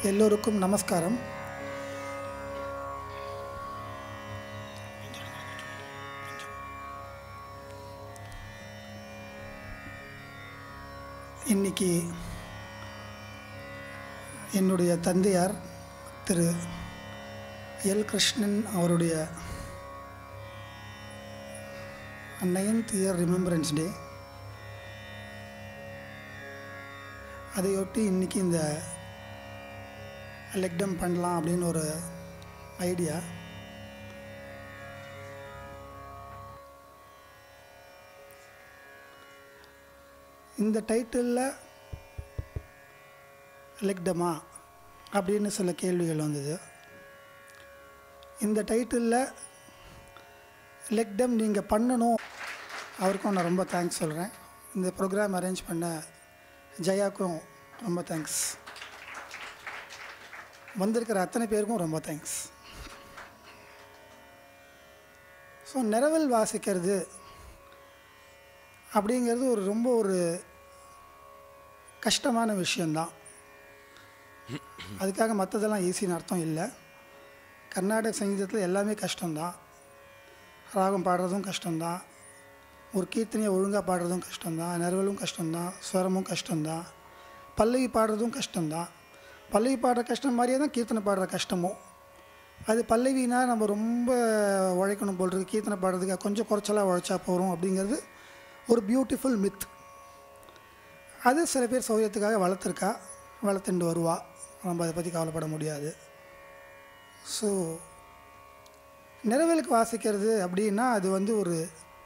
எல்லோருக்கும் நமஸ்காரம் இன்னைக்கு என்னுடைய தந்தையார் திரு எல் கிருஷ்ணன் அவருடைய நைன்த் இயர் ரிமெம்பரன்ஸ் டே அதையொட்டி இன்றைக்கி இந்த லெக்டம் பண்ணலாம் அப்படின்னு ஒரு ஐடியா இந்த டைட்டிலில் லெக்டமா அப்படின்னு சில கேள்விகள் வந்தது இந்த டைட்டிலில் லெக்டம் நீங்கள் பண்ணணும் அவருக்கும் நான் ரொம்ப தேங்க்ஸ் சொல்கிறேன் இந்த ப்ரோக்ராம் அரேஞ்ச் பண்ண ஜெயாக்கும் ரொம்ப தேங்க்ஸ் வந்திருக்கிற அத்தனை பேருக்கும் ரொம்ப தேங்க்ஸ் ஸோ நிறவல் வாசிக்கிறது அப்படிங்கிறது ஒரு ரொம்ப ஒரு கஷ்டமான விஷயந்தான் அதுக்காக மற்றதெல்லாம் ஈஸின்னு அர்த்தம் இல்லை கர்நாடக சங்கீதத்தில் எல்லாமே கஷ்டம்தான் ராகம் பாடுறதும் கஷ்டம்தான் ஒரு கீர்த்தனையை ஒழுங்காக பாடுறதும் கஷ்டம்தான் நிறவலும் கஷ்டம்தான் ஸ்வரமும் கஷ்டம்தான் பல்லவி பாடுறதும் கஷ்டம்தான் பல்லவி பாடுற கஷ்டம் மாதிரியே தான் கீர்த்தனை பாடுற கஷ்டமும் அது பல்லவினா நம்ம ரொம்ப உழைக்கணும் போல் இருக்கு கீர்த்தனை பாடுறதுக்கு கொஞ்சம் குறைச்சலாக உழைச்சா போகிறோம் அப்படிங்கிறது ஒரு பியூட்டிஃபுல் மித் அது சில பேர் சௌரியத்துக்காக வளர்த்துருக்கா வளர்த்துண்டு வருவா நம்ம அதை பற்றி கவலைப்பட முடியாது ஸோ நிறவேலுக்கு வாசிக்கிறது அப்படின்னா அது வந்து ஒரு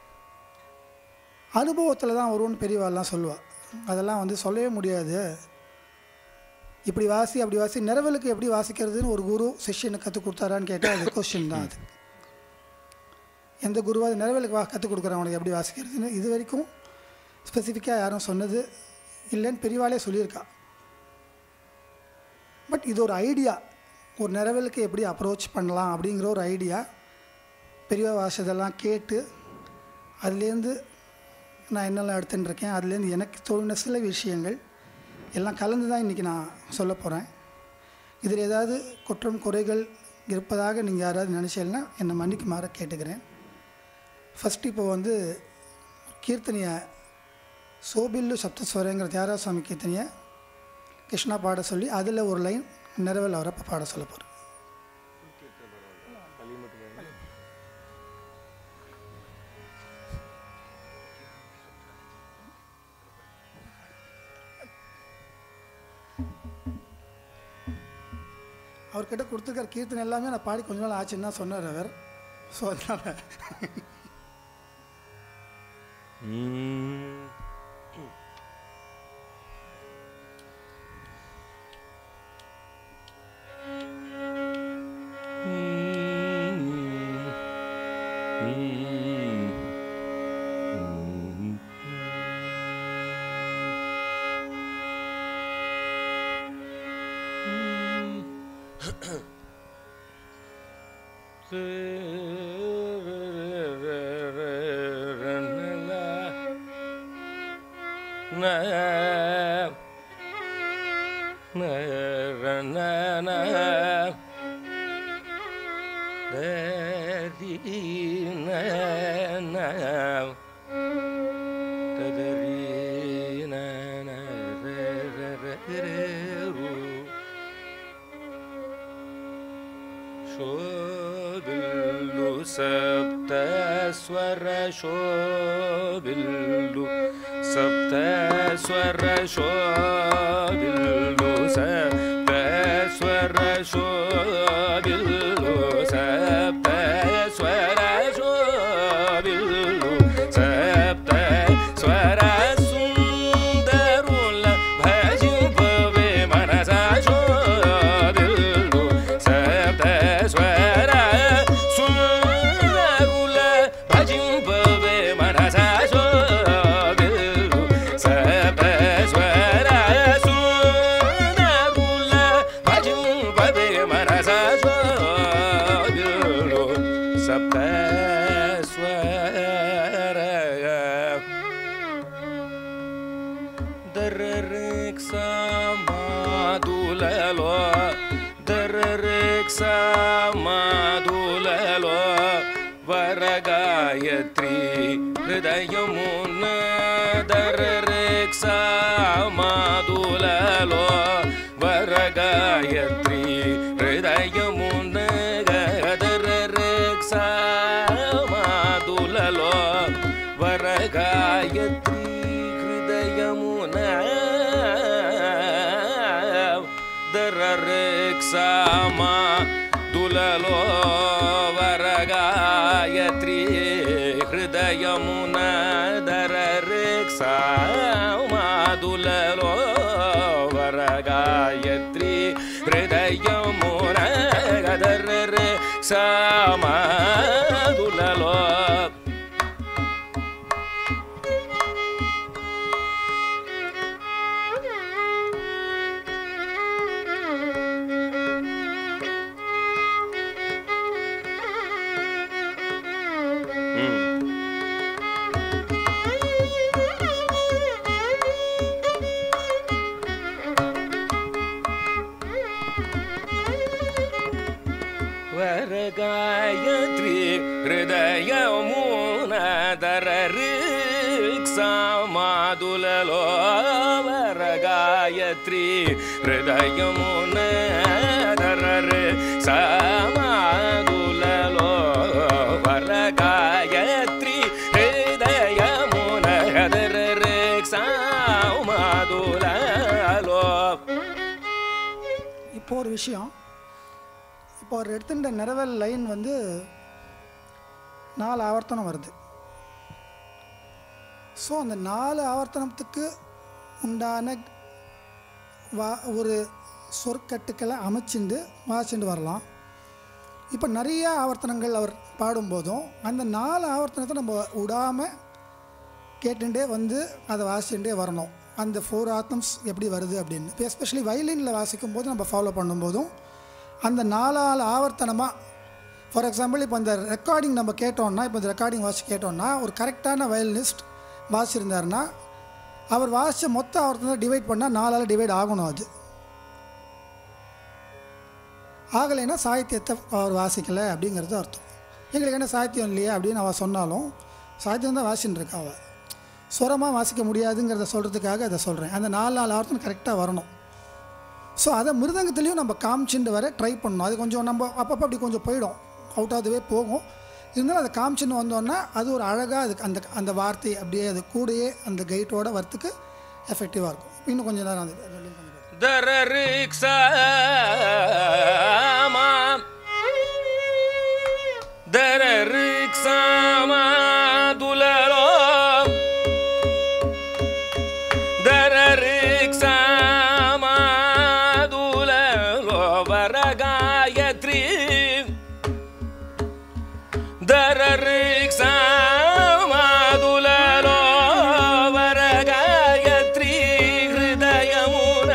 அனுபவத்தில் தான் வரும்னு பெரியவாள்லாம் சொல்லுவாள் அதெல்லாம் வந்து சொல்லவே முடியாது இப்படி வாசி அப்படி வாசி நிறவலுக்கு எப்படி வாசிக்கிறதுன்னு ஒரு குரு சிஷ்யனுக்கு கற்றுக் கொடுத்தாரான்னு கேட்டால் அது கொஸ்டின் தான் அது எந்த குருவாவது நிறவலுக்கு வா கற்றுக் கொடுக்குறான் உனக்கு எப்படி வாசிக்கிறதுன்னு இது வரைக்கும் ஸ்பெசிஃபிக்காக யாரும் சொன்னது இல்லைன்னு பெரியவாளே சொல்லியிருக்கா பட் இது ஒரு ஐடியா ஒரு நிறவலுக்கு எப்படி அப்ரோச் பண்ணலாம் அப்படிங்கிற ஒரு ஐடியா பெரியவா வாசதெல்லாம் கேட்டு அதுலேருந்து நான் என்னெல்லாம் எடுத்துன்னு இருக்கேன் அதுலேருந்து எனக்கு தோணுன சில விஷயங்கள் எல்லாம் கலந்து தான் இன்றைக்கி நான் சொல்ல போகிறேன் இதில் ஏதாவது குற்றம் குறைகள் இருப்பதாக நீங்கள் யாராவது நினச்சீங்கன்னா என்னை மன்னிக்குமாற கேட்டுக்கிறேன் ஃபஸ்ட் இப்போ வந்து கீர்த்தனையை சோபில்லு சப்தஸ்வரங்கிற தியாகராஜசாமி கீர்த்தனையை கிருஷ்ணா பாட சொல்லி அதில் ஒரு லைன் நிறவல் அவரை இப்போ பாட சொல்ல போகிறேன் அவர்கிட்ட கொடுத்துருக்கிற கீர்த்தனை எல்லாமே நான் பாடி கொஞ்ச நாள் ஆச்சுன்னு தான் சொன்னார் அவர் ஸோ அதனால் ಶೋಭಿಲ್ಲು ಸಪ್ತ ಸ್ವರ ಶೋಭಿಲ್ಲು ಸಪ್ತ ಸ್ವರ ಶೋಭಿಲ್ಲು ಸಪ್ತ ಸ್ವರ ಶೋಭಿಲ್ಲು ಸಪ್ತ ಸ್ವರ ಶೋಭಿಲ್ಲು ಸಪ್ತ ಸ್ವರ ಸುಂದರುಲ ಭಜಿಪವೆ ಮನಸ ಶೋಭಿಲ್ಲು ಸಪ್ತ ಸ್ವರ ಸುಂದರುಲ ಭಜಿಪವೆ ಮನಸ ಶೋಭಿಲ್ಲು ಸಪ್ತ ಸ್ವರ ಸುಂದರುಲ ಭಜಿಪವೆ ಮನಸ ಶೋಭಿಲ್ಲು ಸಪ್ತ ಸ್ವರ ದರ್ರಿಕ್ ಸಮಾದುಲಲೋ మాధులలో వరగాయత్రి హృదయమున దరరేక్స మాధులలో వరగాయత్రి హృదయమున గదరరేక్స మాధులలో వరగాయత్రి హృదయమున దరరేక్సామా దులలో వరగాయత్రి హృదయమున దరరేక్సామా దులలో వరగాయత్రి హృదయమున దరరేక్సామా దులలో వరగాయత్రి హృదయమున దరరిక్సామాదులలో వరగాయత్రి హృదయమున దరరి సామాదులలో వరగాయత్రి హృదయమున దరరిక్సామాదులలో இப்போ ஒரு விஷயம் இப்போ அவர் எடுத்துட்ட நிறவல் லைன் வந்து நாலு ஆவர்த்தனம் வருது ஸோ அந்த நாலு ஆவர்த்தனத்துக்கு உண்டான வா ஒரு சொற்கட்டுக்களை அமைச்சுண்டு வாசிண்டு வரலாம் இப்போ நிறைய ஆவர்த்தனங்கள் அவர் பாடும்போதும் அந்த நாலு ஆவர்த்தனத்தை நம்ம விடாமல் கேட்டுட்டே வந்து அதை வாசிச்சுட்டே வரணும் அந்த ஃபோர் ஆத்தம்ஸ் எப்படி வருது அப்படின்னு இப்போ எஸ்பெஷலி வயலினில் வாசிக்கும் போது நம்ம ஃபாலோ பண்ணும்போதும் அந்த நாலாள் ஆவர்த்தனமாக ஃபார் எக்ஸாம்பிள் இப்போ இந்த ரெக்கார்டிங் நம்ம கேட்டோம்னா இப்போ இந்த ரெக்கார்டிங் வாசி கேட்டோம்னா ஒரு கரெக்டான வயலினிஸ்ட் வாசிச்சிருந்தாருன்னா அவர் வாசித்த மொத்த ஆவர்த்தனத்தை டிவைட் பண்ணால் நாலால் டிவைட் ஆகணும் அது ஆகலைன்னா சாகித்யத்தை அவர் வாசிக்கலை அப்படிங்கிறது அர்த்தம் எங்களுக்கு என்ன சாகித்யம் இல்லையா அப்படின்னு அவள் சொன்னாலும் சாகித்யம் தான் வாசின்னு இருக்கா அவள் சுரமாக வாசிக்க முடியாதுங்கிறத சொல்கிறதுக்காக அதை சொல்கிறேன் அந்த நாலு நாலு ஆவர்த்தனம் கரெக்டாக வரணும் ஸோ அதை மிருதங்கத்துலேயும் நம்ம காமிச்சுட்டு வர ட்ரை பண்ணணும் அது கொஞ்சம் நம்ம அப்பப்போ அப்படி கொஞ்சம் போயிடும் அவுட் ஆஃப் வே போகும் இருந்தாலும் அதை காமிச்சுன்னு வந்தோன்னா அது ஒரு அழகாக அதுக்கு அந்த அந்த வார்த்தை அப்படியே அது கூடயே அந்த கைட்டோட வரத்துக்கு எஃபெக்டிவாக இருக்கும் இப்ப இன்னும் கொஞ்சம் நேரம் அது ரெண்டு கொஞ்சம் நேரம். దరరిక్సామా దరరిక్సామా దులలో దరరిక్సామా దులలో వరగాయత్రి దరరిక్సామా దులలో వరగాయత్రి హృదయమున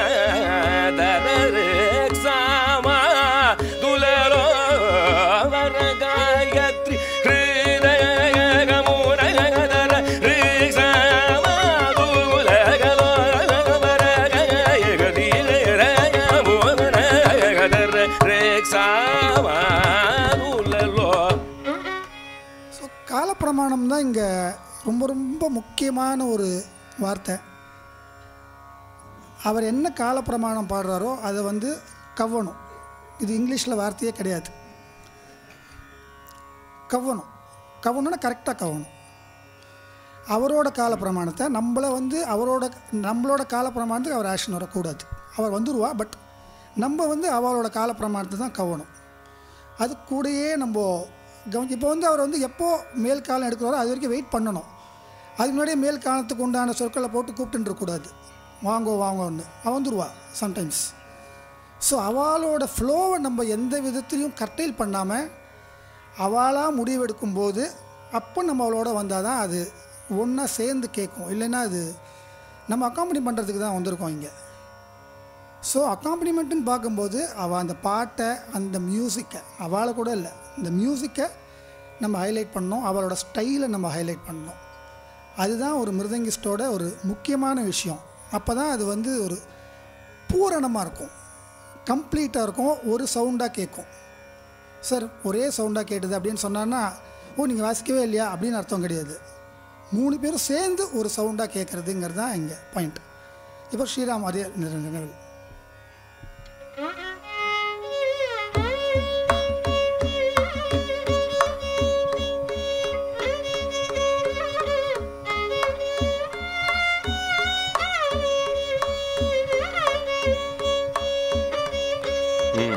దరరిక్సామా దులలో వరగాయత్రి హృదయమున దరరిక్సామా దులగలో వరగాయత్రి హృదయమున దరరిక్సామా దులలో ஸோ காலப்பிரமாணம் தான் இங்கே ரொம்ப ரொம்ப முக்கியமான ஒரு வார்த்தை அவர் என்ன காலப்பிரமாணம் பாடுறாரோ அதை வந்து கவ்வணும் இது இங்கிலீஷில் வார்த்தையே கிடையாது கவ்வணும் கவ்வணும்னா கரெக்டாக கவ்வணும் அவரோட காலப்பிரமாணத்தை நம்மளை வந்து அவரோட நம்மளோட காலப்பிரமாணத்துக்கு அவர் ஆக்ஷன் வரக்கூடாது அவர் வந்துருவா பட் நம்ம வந்து அவரோட காலப்பிரமாணத்தை தான் கவ்வணும் அது கூடயே நம்ம கவனி இப்போ வந்து அவர் வந்து எப்போ மேல் காலம் எடுக்கிறாரோ அது வரைக்கும் வெயிட் பண்ணணும் அதுக்கு முன்னாடியே மேல் காலத்துக்கு உண்டான சொற்களை போட்டு கூப்பிட்டுன்னு இருக்கக்கூடாது வாங்கோ வாங்கோன்னு அவன் வந்துருவா சம்டைம்ஸ் ஸோ அவளோட ஃப்ளோவை நம்ம எந்த விதத்துலையும் கர்டைல் பண்ணாமல் அவளாக முடிவெடுக்கும்போது அப்போ நம்ம அவளோட வந்தால் தான் அது ஒன்றா சேர்ந்து கேட்கும் இல்லைன்னா அது நம்ம அக்காம்பனி பண்ணுறதுக்கு தான் வந்திருக்கோம் இங்கே ஸோ அக்காம்பனிமெண்ட்டுன்னு பார்க்கும்போது அவள் அந்த பாட்டை அந்த மியூசிக்கை அவளை கூட இல்லை இந்த மியூசிக்கை நம்ம ஹைலைட் பண்ணோம் அவளோட ஸ்டைலை நம்ம ஹைலைட் பண்ணோம் அதுதான் ஒரு மிருதங்கிஸ்டோட ஒரு முக்கியமான விஷயம் அப்போ தான் அது வந்து ஒரு பூரணமாக இருக்கும் கம்ப்ளீட்டாக இருக்கும் ஒரு சவுண்டாக கேட்கும் சார் ஒரே சவுண்டாக கேட்டுது அப்படின்னு சொன்னான்னா ஓ நீங்கள் வாசிக்கவே இல்லையா அப்படின்னு அர்த்தம் கிடையாது மூணு பேரும் சேர்ந்து ஒரு சவுண்டாக கேட்குறதுங்கிறது தான் இங்கே பாயிண்ட் இப்போ ஸ்ரீராம் அதே நினைவு ம்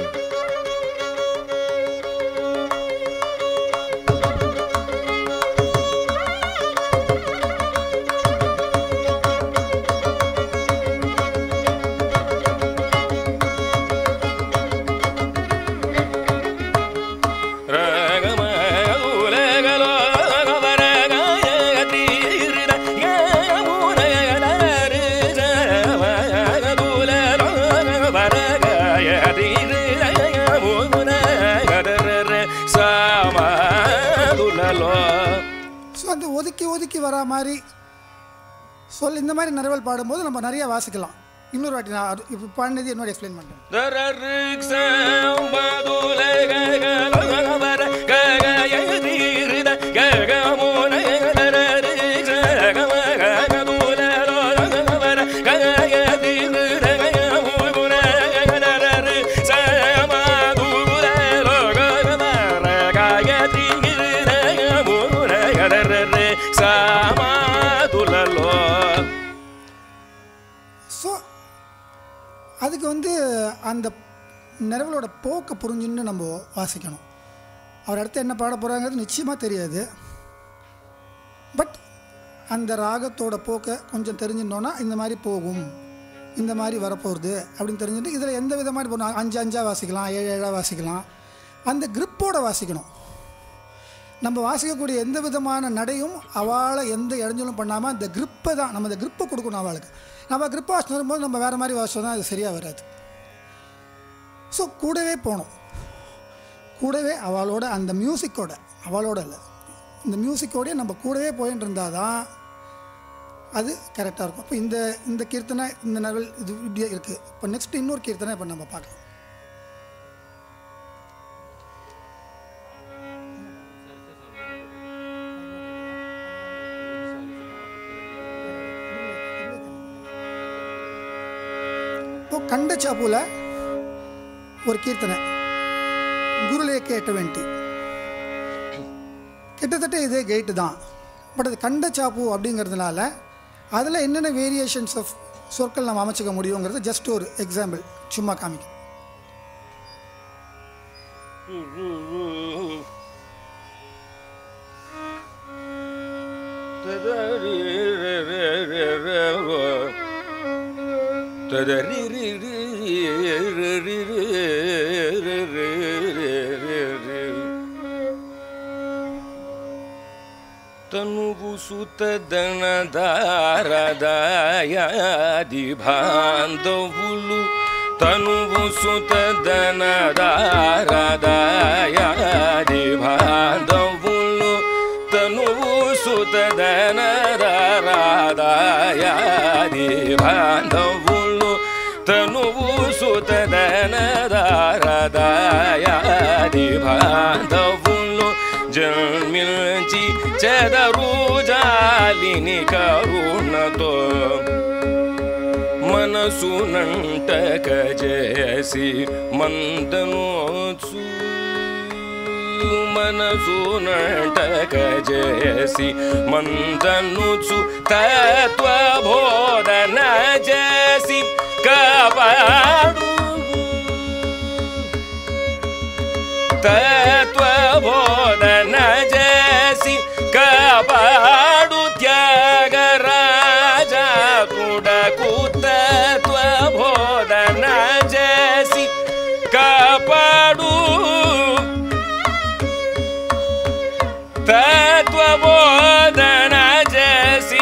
ஸோ அந்த ஒதுக்கி ஒதுக்கி வரா மாதிரி சொல் இந்த மாதிரி நிறவல் பாடும்போது நம்ம நிறைய வாசிக்கலாம் இன்னொரு வாட்டி நான் அது இப்போ பாடினது என்னோட எக்ஸ்பிளைன் பண்ணுறேன் சாமாதுலலோ ஸோ அதுக்கு வந்து அந்த நிறவலோட போக்கை புரிஞ்சுன்னு நம்ம வாசிக்கணும் அவர் அடுத்து என்ன பாட போகிறாங்கிறது நிச்சயமாக தெரியாது பட் அந்த ராகத்தோட போக்கை கொஞ்சம் தெரிஞ்சுட்டோன்னா இந்த மாதிரி போகும் இந்த மாதிரி வரப்போகுது அப்படின்னு தெரிஞ்சுட்டு இதில் எந்த விதமாக போகணும் அஞ்சு அஞ்சாக வாசிக்கலாம் ஏழு ஏழாக வாசிக்கலாம் அந்த grip-ஓட வாசிக்கணும் நம்ம வாசிக்கக்கூடிய எந்த விதமான நடையும் அவளை எந்த இடைஞ்சலும் பண்ணாமல் அந்த grip-ஐ தான் நம்ம அந்த grip-ஐ கொடுக்கணும் அவளுக்கு நம்ம grip வாசிச்சு வரும்போது நம்ம வேறு மாதிரி வாசிச்சோம்னா அது சரியாக வராது ஸோ கூடவே போகணும் கூடவே அவளோட அந்த மியூசிக்கோட அவளோட இல்லை இந்த மியூசிக்கோடய நம்ம கூடவே போயின்னு இருந்தால் தான் அது கரெக்டாக இருக்கும் இப்போ இந்த இந்த கீர்த்தனை இந்த நவல் இது இப்படியே இருக்குது இப்போ நெக்ஸ்ட் இன்னொரு கீர்த்தனை இப்போ நம்ம பார்க்கலாம் இப்போ கண்ட சாப்புல ஒரு கீர்த்தனை குருலே கேட்ட வேண்டி கிட்டத்தட்ட இதே கெயிட்டு தான் பட் அது கண்ட சாப்பு அப்படிங்கிறதுனால அதில் என்னென்ன வேரியேஷன்ஸ் ஆஃப் சொற்கள் நம்ம அமைச்சிக்க முடியுங்கிறது ஜஸ்ட் ஒரு எக்ஸாம்பிள் சும்மா காமிக்கும் ತನುವು ಸುತದನ ದಾರದಾಯಾದಿ ಬಾಂಧವುಲು ತನುವು ಸುತದನ ದಾರದಾಯಾದಿ ಬಾಂಧವುಲು ತನುವು ಸುತದನ ದಾರದಾಯಾದಿ ಬಾಂಧವುಲು ತನುವು ಸುತದನ ದಾರದಾಯಾದಿ ಬಾಂಧವುಲು జన్మించి చెదరు జాలిని కరుణతో మనసునంటక చేసి మందనోచు మనసునంటక చేసి మందనుచు తత్వబోధన చేసి కాపాడు తత్వబోధన చేసి కాపాడు త్యాగరాజ కుడకు తత్వబోధన చేసి కాపాడు తత్వబోధన చేసి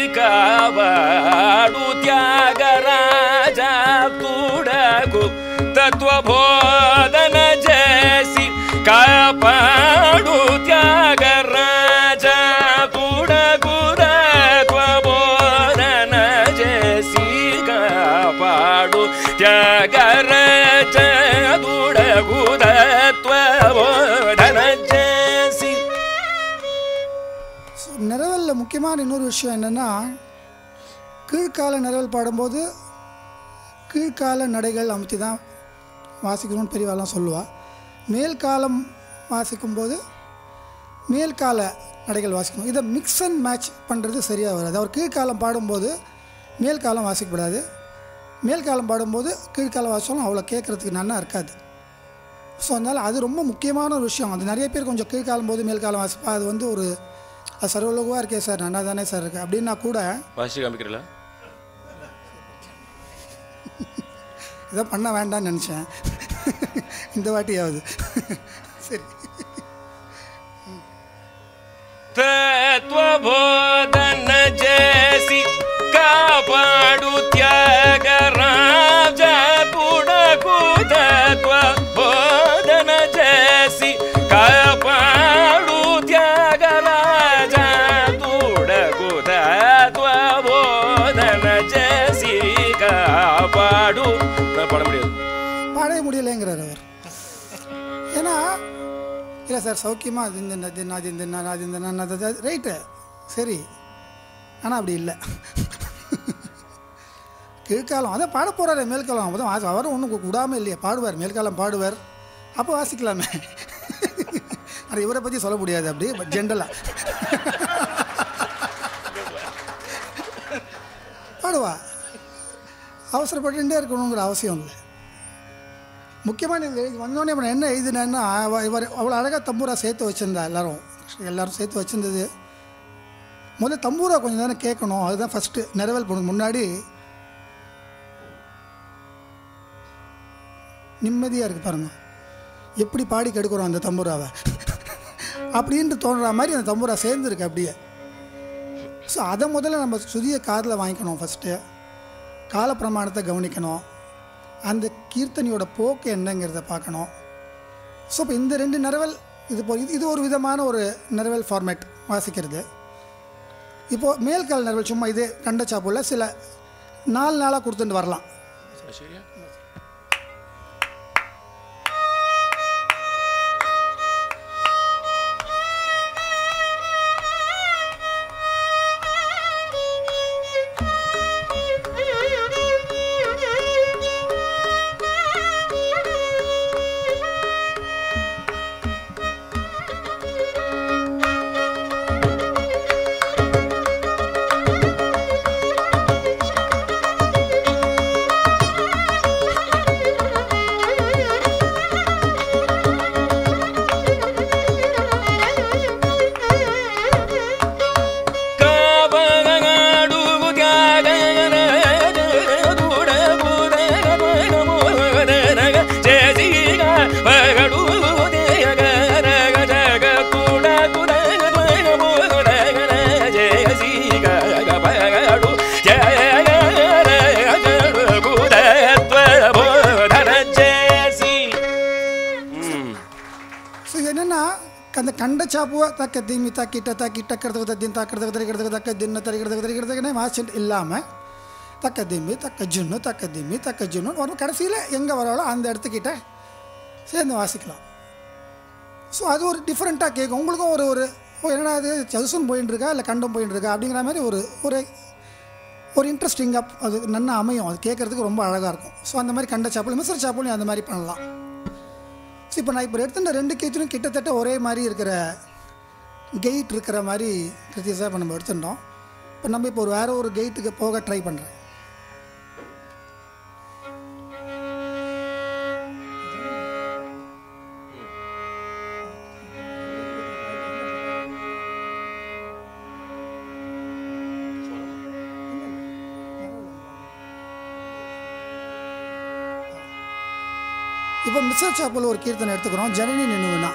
కాపాడు త్యాగరాజ కుడకు తత్వబోధన చేసి కాపాడు త్యాగరాజ కుడకు తత్వబోధన చేసి కాపాడు త్యాగరాజ కుడకు తత్వబోధన முக்கியமான இன்னொரு விஷயம் என்னென்னா கீழ்கால நிரவல் பாடும்போது கீழ்கால நடைகள் அமுத்தி தான் வாசிக்கணும்னு பெரியவாலாம் சொல்லுவாள் மேல்காலம் வாசிக்கும்போது மேல்கால நடைகள் வாசிக்கணும் இதை மிக்ஸ் அண்ட் மேட்ச் பண்ணுறது சரியாக வராது அவர் கீழ்காலம் பாடும்போது மேல்காலம் வாசிக்கப்படாது மேல்காலம் பாடும்போது கீழ்காலம் வாசிச்சாலும் அவ்வளோ கேட்குறதுக்கு நன்னா இருக்காது ஸோ அதனால் அது ரொம்ப முக்கியமான ஒரு விஷயம் அது நிறைய பேர் கொஞ்சம் கீழ்காலம் போது மேல்காலம் வாசிப்பா அது வந்து ஒரு அது சர்வலோகமாக இருக்கே சார் நன்னா தானே சார் இருக்குது அப்படின்னா கூட வாசி காமிக்கிறீங்களா இதை பண்ண வேண்டாம்னு நினச்சேன் இந்த வாட்டியாவது சரி ತತ್ವಬೋಧನ ಜೇಸಿ ಕಾಪಾಡು ತ್ಯಾಗರಾಜ ಕುಡಕು ತತ್ವ ಬೋಧನ ಜೇಸಿ ಕಾಪಾಡು ತ್ಯಾಗರಾಜ ತುಡಕು ತತ್ವ ಬೋಧನ ಜೇಸಿ ಕಾಪಾಡು நான் பாட முடியாது பாடவே முடியலைங்கிறார் அவர் ஏன்னா இல்லை சார் சௌக்கியமாக அது இந்த அது அது இந்த அது இந்த அது ரைட்டு சரி ஆனால் அப்படி இல்லை கீழ்காலம் அதான் பாட போகிறாரு மேல்காலம் அப்போ தான் அவரும் ஒன்றும் விடாமல் இல்லையே பாடுவார் மேல்காலம் பாடுவார் அப்போ வாசிக்கலாமே ஆனால் இவரை பற்றி சொல்ல முடியாது அப்படி பட் ஜென்ரலாக பாடுவா அவசரப்பட்டுட்டே இருக்கணுங்கிற அவசியம் இல்லை முக்கியமான இது எழுதி வந்தோடனே இவன் என்ன எழுதினேன்னா அவ- இவர் அவ்வளோ அழகாக தம்பூரா சேர்த்து வச்சுருந்தா எல்லாரும் எல்லாரும் சேர்த்து வச்சிருந்தது முதல்ல தம்பூரா கொஞ்சம் தானே கேட்கணும் அதுதான் ஃபஸ்ட்டு நிறைவேல் பண்ணு முன்னாடி நிம்மதியாக இருக்குது பாருங்க எப்படி பாடி கெடுக்கிறோம் அந்த தம்பூராவை அப்படின்ட்டு தோணுற மாதிரி அந்த தம்பூரா சேர்ந்துருக்கு அப்படியே ஸோ அதை முதல்ல நம்ம சுதிய காதில் வாங்கிக்கணும் ஃபஸ்ட்டு காலப்பிரமாணத்தை கவனிக்கணும் அந்த கீர்த்தனையோட போக்கு என்னங்கிறத பார்க்கணும் ஸோ இப்போ இந்த ரெண்டு நிறவல் இது போ இது இது ஒரு விதமான ஒரு நிறவல் ஃபார்மேட் வாசிக்கிறது இப்போது மேல்கால் நிறவல் சும்மா இது கண்ட சாப்புல சில நாலு நாளாக கொடுத்துட்டு வரலாம் சரியா ஸோ இது என்னென்னா அந்த கண்ட சாப்புவ தக்க தீமி தக்கிட்ட தக்கி டக்கிறதுக்கு தத்தின் தக்கிறதுக்கு தரிக்கிறதுக்கு தக்க தின்ன தரிக்கிறதுக்கு தரிக்கிறதுக்குன்னே வாசிட்டு இல்லாமல் தக்க தீமி தக்க ஜுன்னு தக்க தீமி தக்க ஜுன்னு வரும் கடைசியில் எங்கே வராலோ அந்த இடத்துக்கிட்ட சேர்ந்து வாசிக்கலாம் ஸோ அது ஒரு டிஃப்ரெண்ட்டாக கேட்கும் உங்களுக்கும் ஒரு ஒரு ஓ என்னடா இது சதுசன் போயின்னு இருக்கா இல்லை கண்டம் போயின்னு இருக்கா அப்படிங்கிற மாதிரி ஒரு ஒரு ஒரு இன்ட்ரெஸ்டிங்காக அது நன்னா அமையும் அது கேட்குறதுக்கு ரொம்ப அழகாக இருக்கும் ஸோ அந்த மாதிரி கண்ட சாப்பிள் மிஸ்ர சாப்பிளையும் அந்த மாதிரி பண்ணலாம் ஸோ இப்போ நான் இப்போ எடுத்துட்ட ரெண்டு கீச்சரும் கிட்டத்தட்ட ஒரே மாதிரி இருக்கிற கெயிட் இருக்கிற மாதிரி கிருத்தியஸாக இப்போ நம்ம எடுத்துட்டோம் இப்போ நம்ம இப்போ ஒரு வேறு ஒரு கெயிட்டுக்கு போக ட்ரை பண்ணுறேன் இப்போ மிஸ்டர் சாப்பல் ஒரு கீர்த்தனை எடுத்துக்கிறோம் ஜனனி நின்னுனா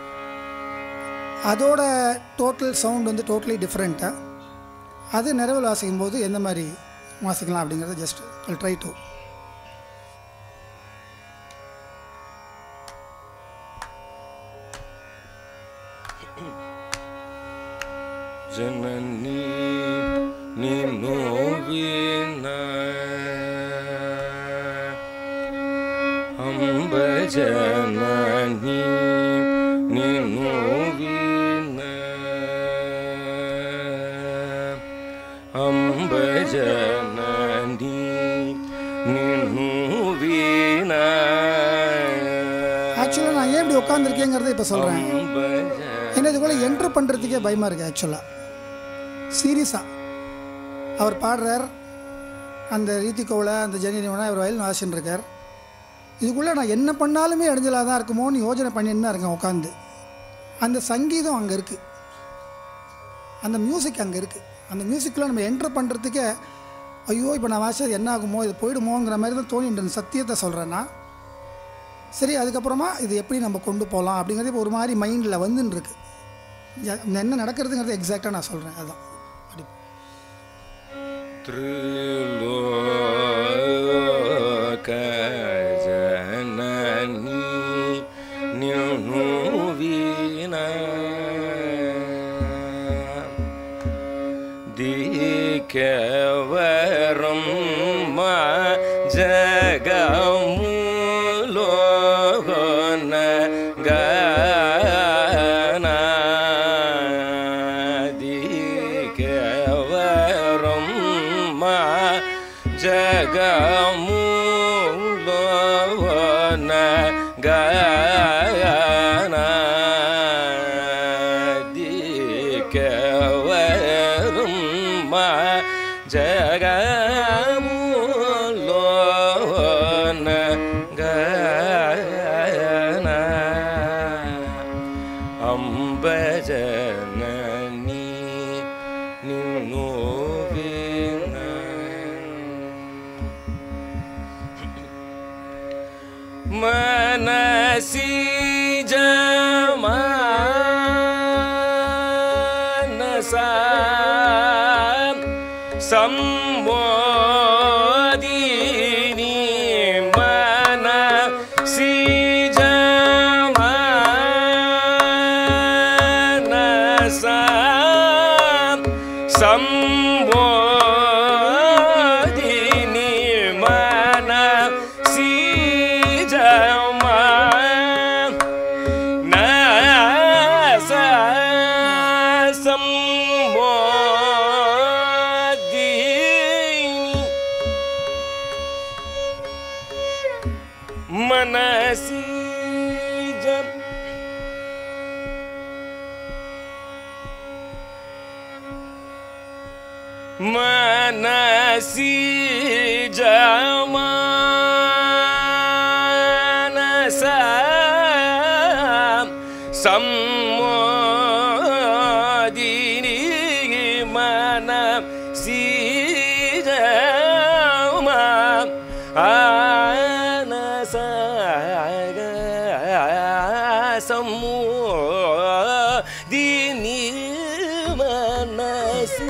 அதோட டோட்டல் சவுண்ட் வந்து டோட்டலி டிஃப்ரெண்ட்டாக அது நிறைவில் வாசிக்கும் போது எந்த மாதிரி வாசிக்கலாம் அப்படிங்கிறத ஜஸ்ட் ட்ரை டு ಜನನಿ ನೀನು ವಿನ ಅಂಬ ಜನನಿ ನೀನು ವಿನ உட்காந்துருக்கேங்கிறத இப்போ சொல்கிறேன் என்ன இதுக்குள்ளே என்ட்ரு பண்ணுறதுக்கே பயமாக இருக்குது ஆக்சுவலாக சீரியஸாக அவர் பாடுறார் அந்த ரீத்திகோவில் அந்த ஜெனினிவனா இவர் வயலின் வாசின்னு இருக்கார் இதுக்குள்ளே நான் என்ன பண்ணாலுமே இடைஞ்சலாக தான் இருக்குமோன்னு யோசனை பண்ணிட்டு தான் இருக்கேன் உட்காந்து அந்த சங்கீதம் அங்கே இருக்குது அந்த மியூசிக் அங்கே இருக்குது அந்த மியூசிக்கில் நம்ம என்ட்ரு பண்ணுறதுக்கே ஐயோ இப்போ நான் வாசிச்சது என்ன ஆகுமோ இது போயிடுமோங்கிற மாதிரி தான் தோணிட்டு சத்தியத்தை சொல்கிறேன்னா சரி அதுக்கப்புறமா இது எப்படி நம்ம கொண்டு போகலாம் அப்படிங்கிறது இப்போ ஒரு மாதிரி மைண்டில் வந்துன்னு இருக்கு ய- என்ன நடக்கிறதுங்கிறது எக்ஸாக்டாக நான் சொல்கிறேன் அதுதான் அப்படி త్రిలోక జనని నిన్ను వీణ దికెవరం మా జగములోన గన దికెవరం మా జగములోన గన దికెవరం మా జగములోన గన అంబజనని నిన్ను విన మనసి జమానస సంబోధిని మనసి జమానస సంబోధిని మన సీజమా నస సంబోధిని మనసి జం మనసి జమానస సమ్మోదిని మన సీజమా ఆనస సమ్మోదిని మనసి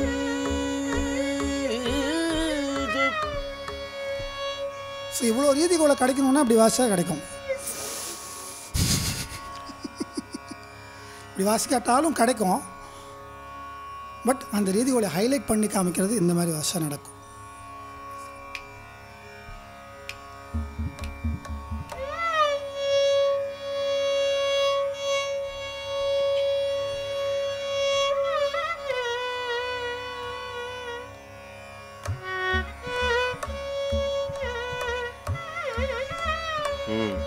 ஸோ இவ்வளோ ரீதிகோலை கிடைக்கணும்னா அப்படி வாசிச்சா கிடைக்கும் இப்படி வாசிக்காட்டாலும் கிடைக்கும் பட் அந்த ரீதிகோலை ஹைலைட் பண்ணி காமிக்கிறது இந்த மாதிரி வாசிச்சா நடக்கும் ம்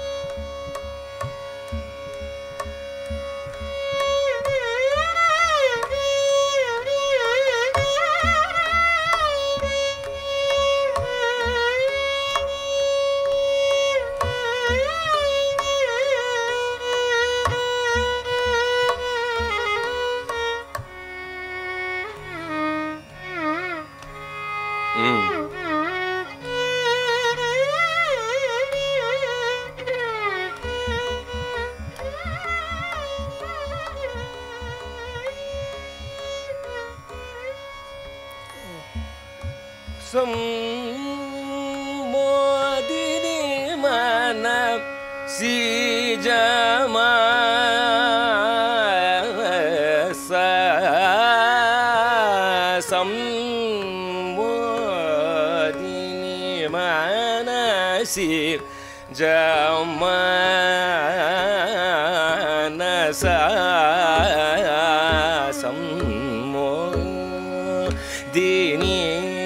ம் సమ్మోదిని మన సీజమా సమ్మోదిని మనసి జమానస సమ్మో దిని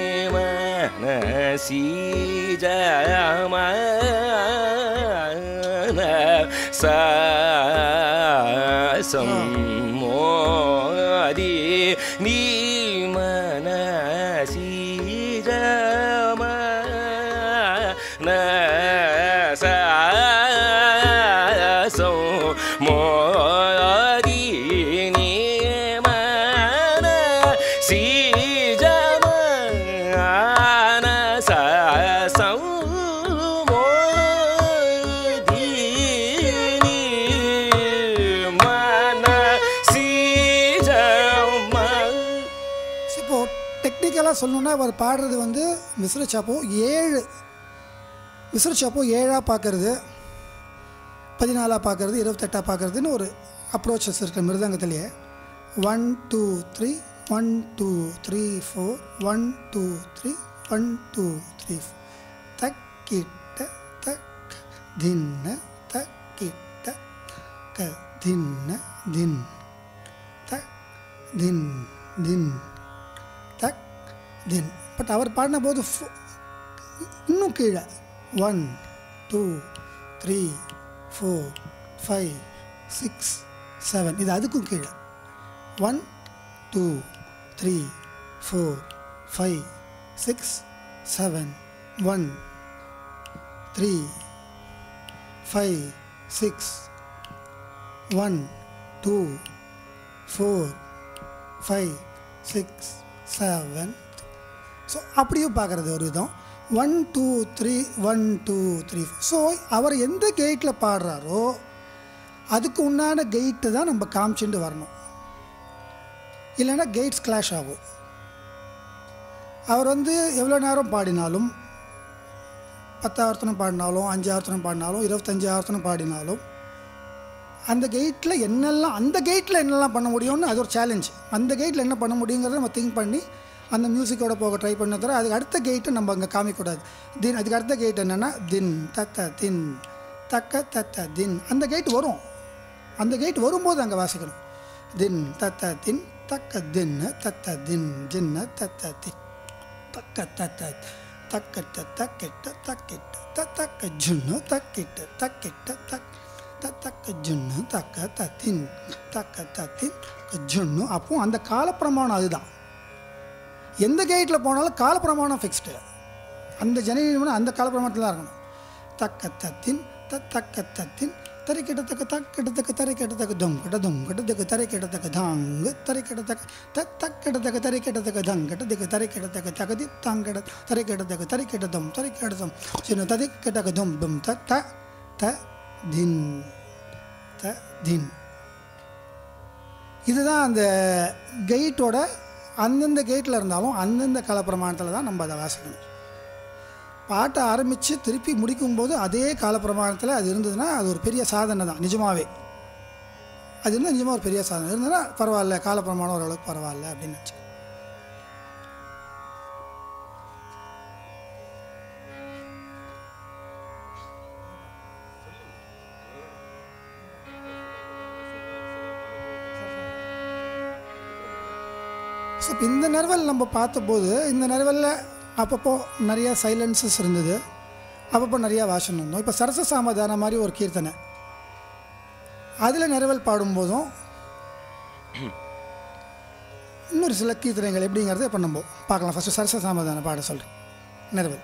మనసి జమాన స சம்மோதி நீ மனசி ஜம மோதி நீ மனசி ஜம இப்போ டெக்னிக்கலாக சொல்லணும்னா அவர் பாடுறது வந்து மிஸ்ர சாப்போ ஏழு மிஸ்ர சாப்போ ஏழாக பார்க்கறது பதினாலாக பார்க்கறது இருபத்தெட்டாக பார்க்கறதுன்னு ஒரு அப்ரோச்சஸ் இருக்குது மிருதங்கத்திலேயே one two three one two three four one two three one two three தக்கிட்ட தக் தின்ன தக்கிட்ட க தின்ன தின் தக் தின் தின் தக் தின் பட் அவர் பாடின போது ஃபு- இன்னும் கீழே one two three four five six seven இது அதுக்கும் கீழே one two three four five six seven one three five six one two four five six seven so அப்படியும் பார்க்குறது ஒரு விதம் one two three one two three so அவர் எந்த கேட்டில் பாடுறாரோ அதுக்கு உண்டான கெயிட்டு தான் நம்ம காமிச்சுட்டு வரணும் இல்லைன்னா கெயிட்ஸ் கிளாஷ் ஆகும் அவர் வந்து எவ்வளோ நேரம் பாடினாலும் பத்தாவர்த்தனம் பாடினாலும் அஞ்சு ஆவர்த்தனம் பாடினாலும் இருபத்தஞ்சி ஆவர்த்தனம் பாடினாலும் அந்த கேட்டில் என்னெல்லாம் அந்த கேட்டில் என்னெல்லாம் பண்ண முடியும்னு அது ஒரு சேலஞ்ச் அந்த கேட்டில் என்ன பண்ண முடியுங்கிறத நம்ம திங்க் பண்ணி அந்த மியூசிக்கோட போக ட்ரை பண்ண தவிர அதுக்கு அடுத்த கேட்டை நம்ம அங்கே காமிக்கக்கூடாது தின் அதுக்கு அடுத்த கேட் என்னென்னா தின் தத்த தின் தக்க தத்த தின் அந்த கேட் வரும் அந்த கேட் வரும்போது அங்கே வாசிக்கணும் தின் தத்த தின் தக்க தின் தத்த தின் ஜின்ன தத்த தின் தக்க தத்த தக்கட்ட தக்கிட்ட தக்கிட்ட தக்க ஜுன்னு தக்கிட்ட தக்கிட்ட தக் தக்க ஜுன்னு தக்க தத்தின் தக்க தத்தின் ஜுன்னு அப்போ அந்த காலப்பிரமாணம் அதுதான் எந்த கேட்டில் போனாலும் காலப்பிரமாணம் ஃபிக்ஸ்டு அந்த ஜனனி அந்த காலப்பிரமாணத்தில் தான் இருக்கணும் தக்க தத்தின் த தக்க தத்தின் தரை கிட்டத்தக்க தக்கிட்டத்தக்க தரை கிட்டத்தக்க தொங் கிட்ட தொங் கிட்டத்தக்க தரை கிட்டத்தக்க தாங்கு தரை கிட்டத்தக்க த தக்கிட்டத்தக்க தரை கிட்டத்தக்க தங் கிட்டத்தக்க தரை கிட்டத்தக்க தகதி தாங்கிட தரை கிட்டத்தக்க தரை கிட்டதம் தரை கிட்டதம் சின்ன ததி கிட்டக்க தும் தும் த த த தின் த தின் இதுதான் அந்த கெயிட்டோட அந்தந்த கெயிட்டில் இருந்தாலும் அந்தந்த கலப்பிரமாணத்தில் தான் நம்ம அதை வாசிக்கணும் பாட்டை ஆரம்பித்து திருப்பி முடிக்கும்போது அதே காலப்பிரமாணத்தில் அது இருந்ததுன்னா அது ஒரு பெரிய சாதனை தான் நிஜமாவே அது இருந்தால் நிஜமாக ஒரு பெரிய சாதனை இருந்ததுன்னா பரவாயில்ல காலப்பிரமாணம் ஓரளவுக்கு பரவாயில்ல அப்படின்னு நினச்சி ஸோ இப்போ இந்த நர்வல் நம்ம பார்த்தபோது இந்த நர்வலில் அப்பப்போ நிறைய சைலன்சஸ் இருந்தது அப்பப்போ நிறையா வாசனம் இருந்தோம் இப்போ சரச சாமதான மாதிரி ஒரு கீர்த்தனை அதில் நிறவல் பாடும்போதும் இன்னொரு சில கீர்த்தனைகள் எப்படிங்கிறத இப்போ நம்ம பார்க்கலாம் ஃபஸ்ட்டு சரச சாமதான பாட சொல்கிறேன் நிறவல்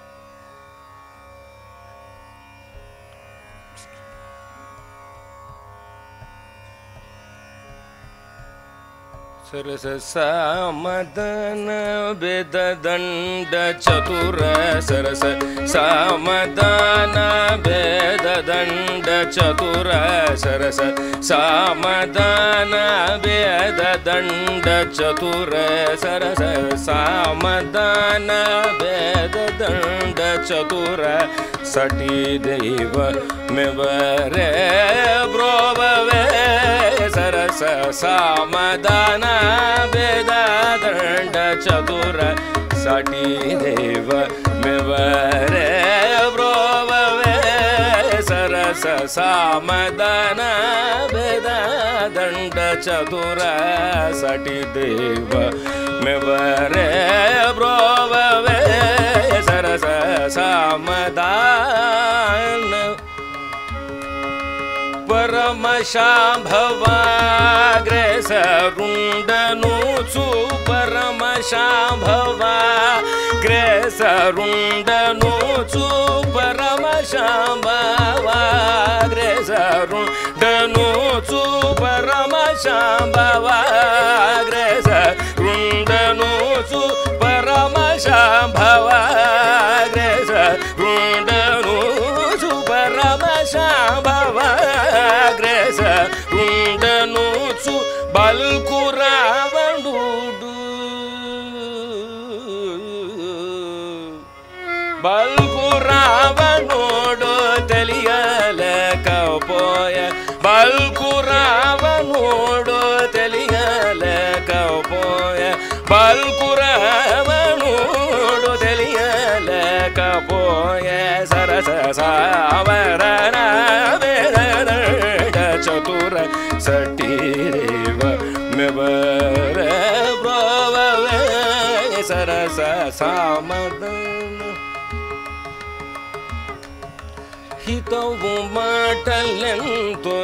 सरस सामदन वेददण्ड चतुर सरस सामदान वेददण्ड चतुर सरस सामदान वेददण्ड चतुर सरस सामदान वेददण्ड चतुर सटी देव मेवरे ब्रोववे सरस सामदान वेददण्ड चतुर सटी देव मेवरे ब्रोववे सरस सामदान वेददण्ड चतुर सटी देव मेवरे ब्रोववे सरस सामदान परमशाम्भवा ಶಾಂಭವ ಗ್ರೇಸರುಂಡನು ಪರಮ ಶಾಂಭವ ಗ್ರೇಸರುಂಡನು ಪರಮ ಶಾಂಭವ ಗ್ರೇಸರುಂಡನು ಪರಮ ಶಾಂಭವ ಗ್ರೇಸರುಂಡನು ಪರಮ ಶಾಂಭವ ಗ್ರೇಸರುಂಡನು ಬಲ್ಕು ರಾವಣುಡು బల్కు రావణుడు తెలియలేకపోయ బల్కు రావణుడు తెలియలేకపోయ బల్కు రావణుడు తెలియలేకపోయ సరస సావరణ చతుర సటీరేవ మెవర బ్రోవే సరస సామదన ಹಿತವು ಮಾಡಲೆಂತು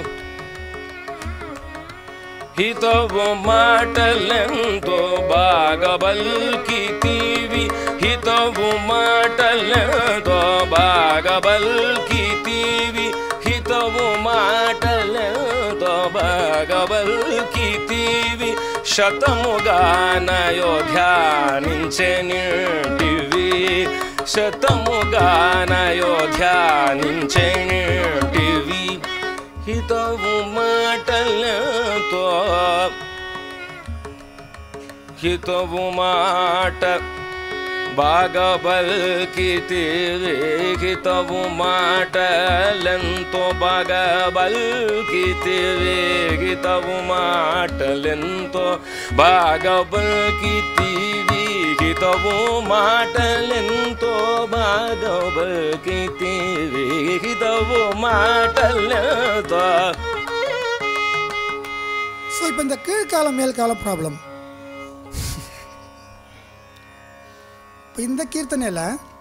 ಹಿತವು ಮಾಡಲೆಂತು ಭಾಗಬಲ್ಕಿತೀವಿ ಹಿತವು ಮಾಡಲೆಂತು ಭಾಗಬಲ್ಕಿತೀವಿ ಹಿತವು ಮಾಡಲೆಂತು ಭಾಗಬಲ್ಕಿತೀವಿ శతముగానయో ధ్యానించే నింటివి శతముగానయో ధ్యానించే నింటివి హితవు మాటలతో హితవు మాట బాగబల్కితివి హితవు మాటలెంతో బాగబల్కితివి హితవు మాటలెంతో బాగబల్కితివి హితవు మాటలెంతో బాగబల్కితివి హితవు మాటలెంతో ஸோ இப்போ இந்த கீழ்காலம் மேல்காலம் ப்ராப்ளம் இப்போ இந்த கீர்த்தனையில்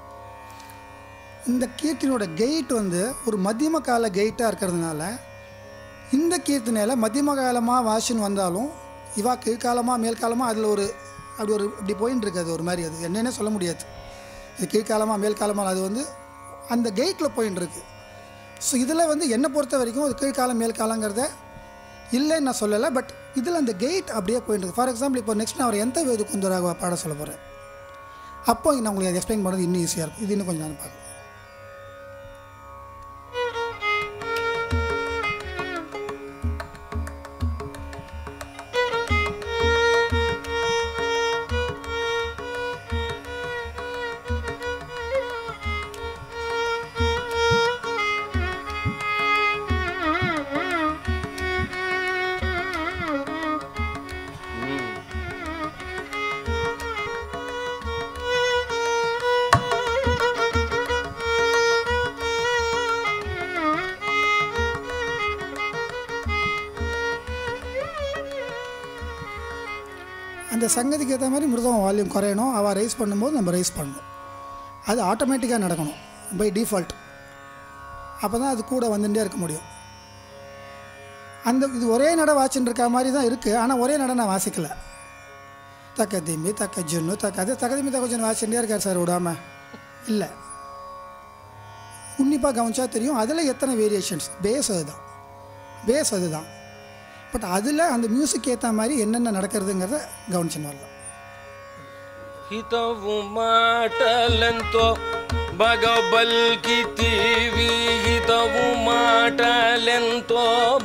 இந்த கீர்த்தனையோட கெயிட் வந்து ஒரு மத்தியம கால கெயிட்டாக இருக்கிறதுனால இந்த கீர்த்தனையில் மத்தியம காலமாக வாஷின் வந்தாலும் இவா கீழ்காலமாக மேல்காலமாக அதில் ஒரு அப்படி ஒரு இப்படி போயின்னு இருக்கு அது ஒரு மாதிரி அது என்னன்னே சொல்ல முடியாது இது கீழ்காலமாக மேல்காலமாக அது வந்து அந்த கெயிட்டில் போயின்னு இருக்கு ஸோ இதில் வந்து என்னை பொறுத்த வரைக்கும் அது கீழ்காலம் மேல்காலங்கிறத இல்லைன்னு நான் சொல்லலை பட் இதில் அந்த கெயிட் அப்படியே போயிட்டு இருக்கு ஃபார் எக்ஸாம்பிள் இப்போ நெக்ஸ்ட் நான் அவர் எந்த வேது குந்தராக பாட சொல்ல போகிறேன் அப்போ நான் உங்களுக்கு அதை எக்ஸ்பிளைன் பண்ணுறது இன்னும் ஈஸியாக இருக்கும் இது இன்னும் கொஞ்சம் நான் பார்க்கலாம் அந்த சங்கதிக்கு ஏற்ற மாதிரி மிருதம் வால்யூம் குறையணும் அவள் ரைஸ் பண்ணும்போது நம்ம ரைஸ் பண்ணணும் அது ஆட்டோமேட்டிக்காக நடக்கணும் பை டிஃபால்ட் அப்போ தான் அது கூட வந்துட்டே இருக்க முடியும் அந்த இது ஒரே நட வாட்சின்னு இருக்க மாதிரி தான் இருக்குது ஆனால் ஒரே நட நான் வாசிக்கல தக்க திம்பி தக்க ஜுன்னு தக்க அது தக்க திம்பி தக்க ஜுன்னு வாசிச்சுட்டே இருக்கார் சார் விடாமல் இல்லை உன்னிப்பாக கவனிச்சா தெரியும் அதில் எத்தனை வேரியேஷன்ஸ் பேஸ் அதுதான் பேஸ் அதுதான் பட் அதில் அந்த மியூசிக் ஏற்ற மாதிரி என்னென்ன நடக்கிறதுங்கிறத கவனிச்சுன்னு வரலாம் ಹಿತವು ಮಾಟಲೆಂತೋ ಬಾಗಬಲ್ಕಿತೀವಿ ಹಿತವು ಮಾಟಲೆಂತೋ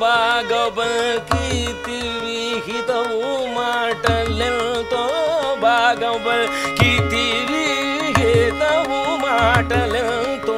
ಬಾಗಬಲ್ಕಿತೀವಿ ಹಿತವು ಮಾಟಲೆಂತೋ ಬಾಗಬಲ್ಕಿತೀವಿ ಹಿತವು ಮಾಟಲೆಂತೋ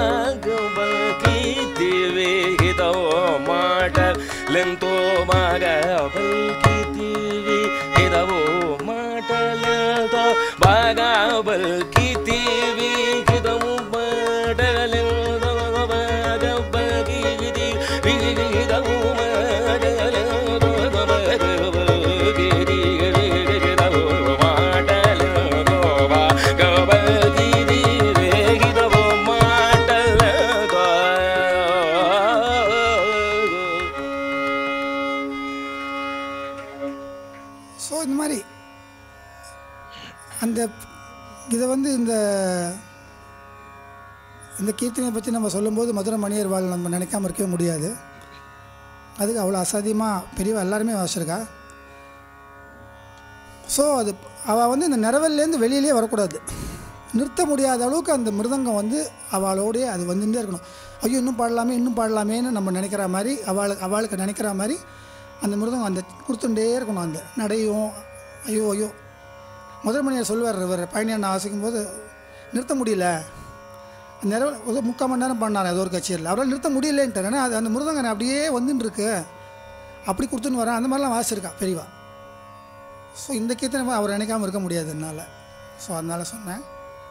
ಬಾಗಬಲ್ಕಿತೀವಿ ಹಿತವು ಮಾಟಲೆಂತೋ ಬಾಗಬಲ್ಕಿತೀವಿ ಹಿತವು ಮಾಟಲೆಂತೋ ಬಾಗಬಲ್ಕಿತೀವಿ ಹಿತವು ಮಾಟಲೆಂತೋ ಬಾಗಬಲ್ಕಿತೀವಿ ಹಿತವು ಮಾಟಲೆಂತೋ ಬಾಗಬಲ್ಕಿತೀವಿ ಹಿತವು ಮಾಟಲೆಂತೋ ಬಾಗಬಲ್ಕಿತೀವಿ ಹಿತವು ಮಾಟಲೆಂತೋ ஸோ இந்த மாதிரி அந்த இதை வந்து இந்த இந்த கீர்த்தனையை பற்றி நம்ம சொல்லும்போது மதுரை மணியர் வாழ் நம்ம நினைக்காம இருக்கவே முடியாது அதுக்கு அவ்வளோ அசாத்தியமாக பெரியவா எல்லாருமே வாசிச்சிருக்கா ஸோ அது அவள் வந்து இந்த நிறவல்லேருந்து வெளியிலே வரக்கூடாது நிறுத்த முடியாத அளவுக்கு அந்த மிருதங்கம் வந்து அவளோடயே அது வந்துட்டே இருக்கணும் ஐயோ இன்னும் பாடலாமே இன்னும் பாடலாமேன்னு நம்ம நினைக்கிற மாதிரி அவளுக்கு அவளுக்கு நினைக்கிற மாதிரி அந்த மிருதங்கம் அந்த கொடுத்துட்டே இருக்கணும் அந்த நடையும் ஐயோ ஐயோ முதல் மணியார் சொல்லுவார் இவர் பயணியண்ணா வாசிக்கும் போது நிறுத்த முடியல நிறைய ஒரு முக்கால் மணி நேரம் பண்ணார் ஏதோ ஒரு கச்சேரியில் அவரால் நிறுத்த முடியலன்ட்டு ஏன்னா அது அந்த மிருதங்க அப்படியே வந்துன்னு இருக்கு அப்படி கொடுத்துன்னு வரேன் அந்த மாதிரிலாம் வாசிச்சிருக்கா பெரியவா ஸோ இந்த கீர்த்தனை அவர் நினைக்காம இருக்க முடியாது என்னால் ஸோ அதனால சொன்னேன்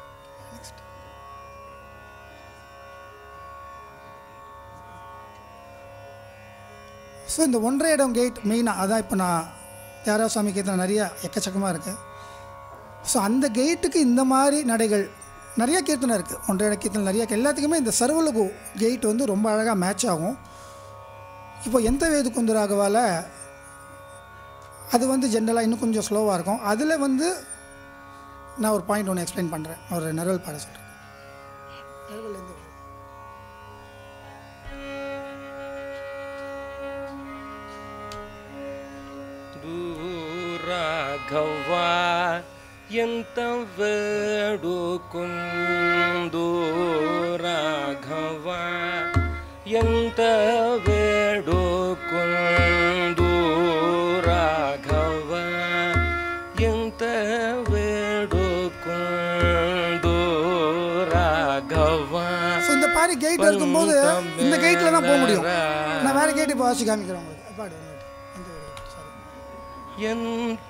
ஸோ இந்த ஒன்றரை இடம் கேட் மெயினாக அதான் இப்போ நான் தியாகராஜ சுவாமி கீர்த்தனை நிறைய எக்கச்சக்கமாக இருக்குது ஸோ அந்த கேட்டுக்கு இந்த மாதிரி நடைகள் நிறைய கீர்த்தனை இருக்குது ஒன்றரை இட கீர்த்தனை நிறைய எல்லாத்துக்குமே இந்த சர்வலகு கேட் வந்து ரொம்ப அழகாக மேட்ச் ஆகும் இப்போ எந்த வேது குந்தராகவால் அது வந்து ஜென்ரலாக இன்னும் கொஞ்சம் ஸ்லோவாக இருக்கும் அதில் வந்து நான் ஒரு பாயிண்ட் ஒன்று எக்ஸ்பிளைன் பண்ணுறேன் ஒரு நிரல் பாட சொல்கிறேன் దూరాఘవా ఎంత వేడుకుందు రాఘవా ఎంత వేడుకుందు రాఘవా ఎంత వేడుకుందు రాఘవా ஸோ இந்த பாரி கேட் இருக்கும்போது இந்த கேட்டில் தான் போக முடியும் நான் வேறு கேட்டு இப்போ வாசி காமிக்கிறேன் உங்களுக்கு பாடு ఎంత எந்த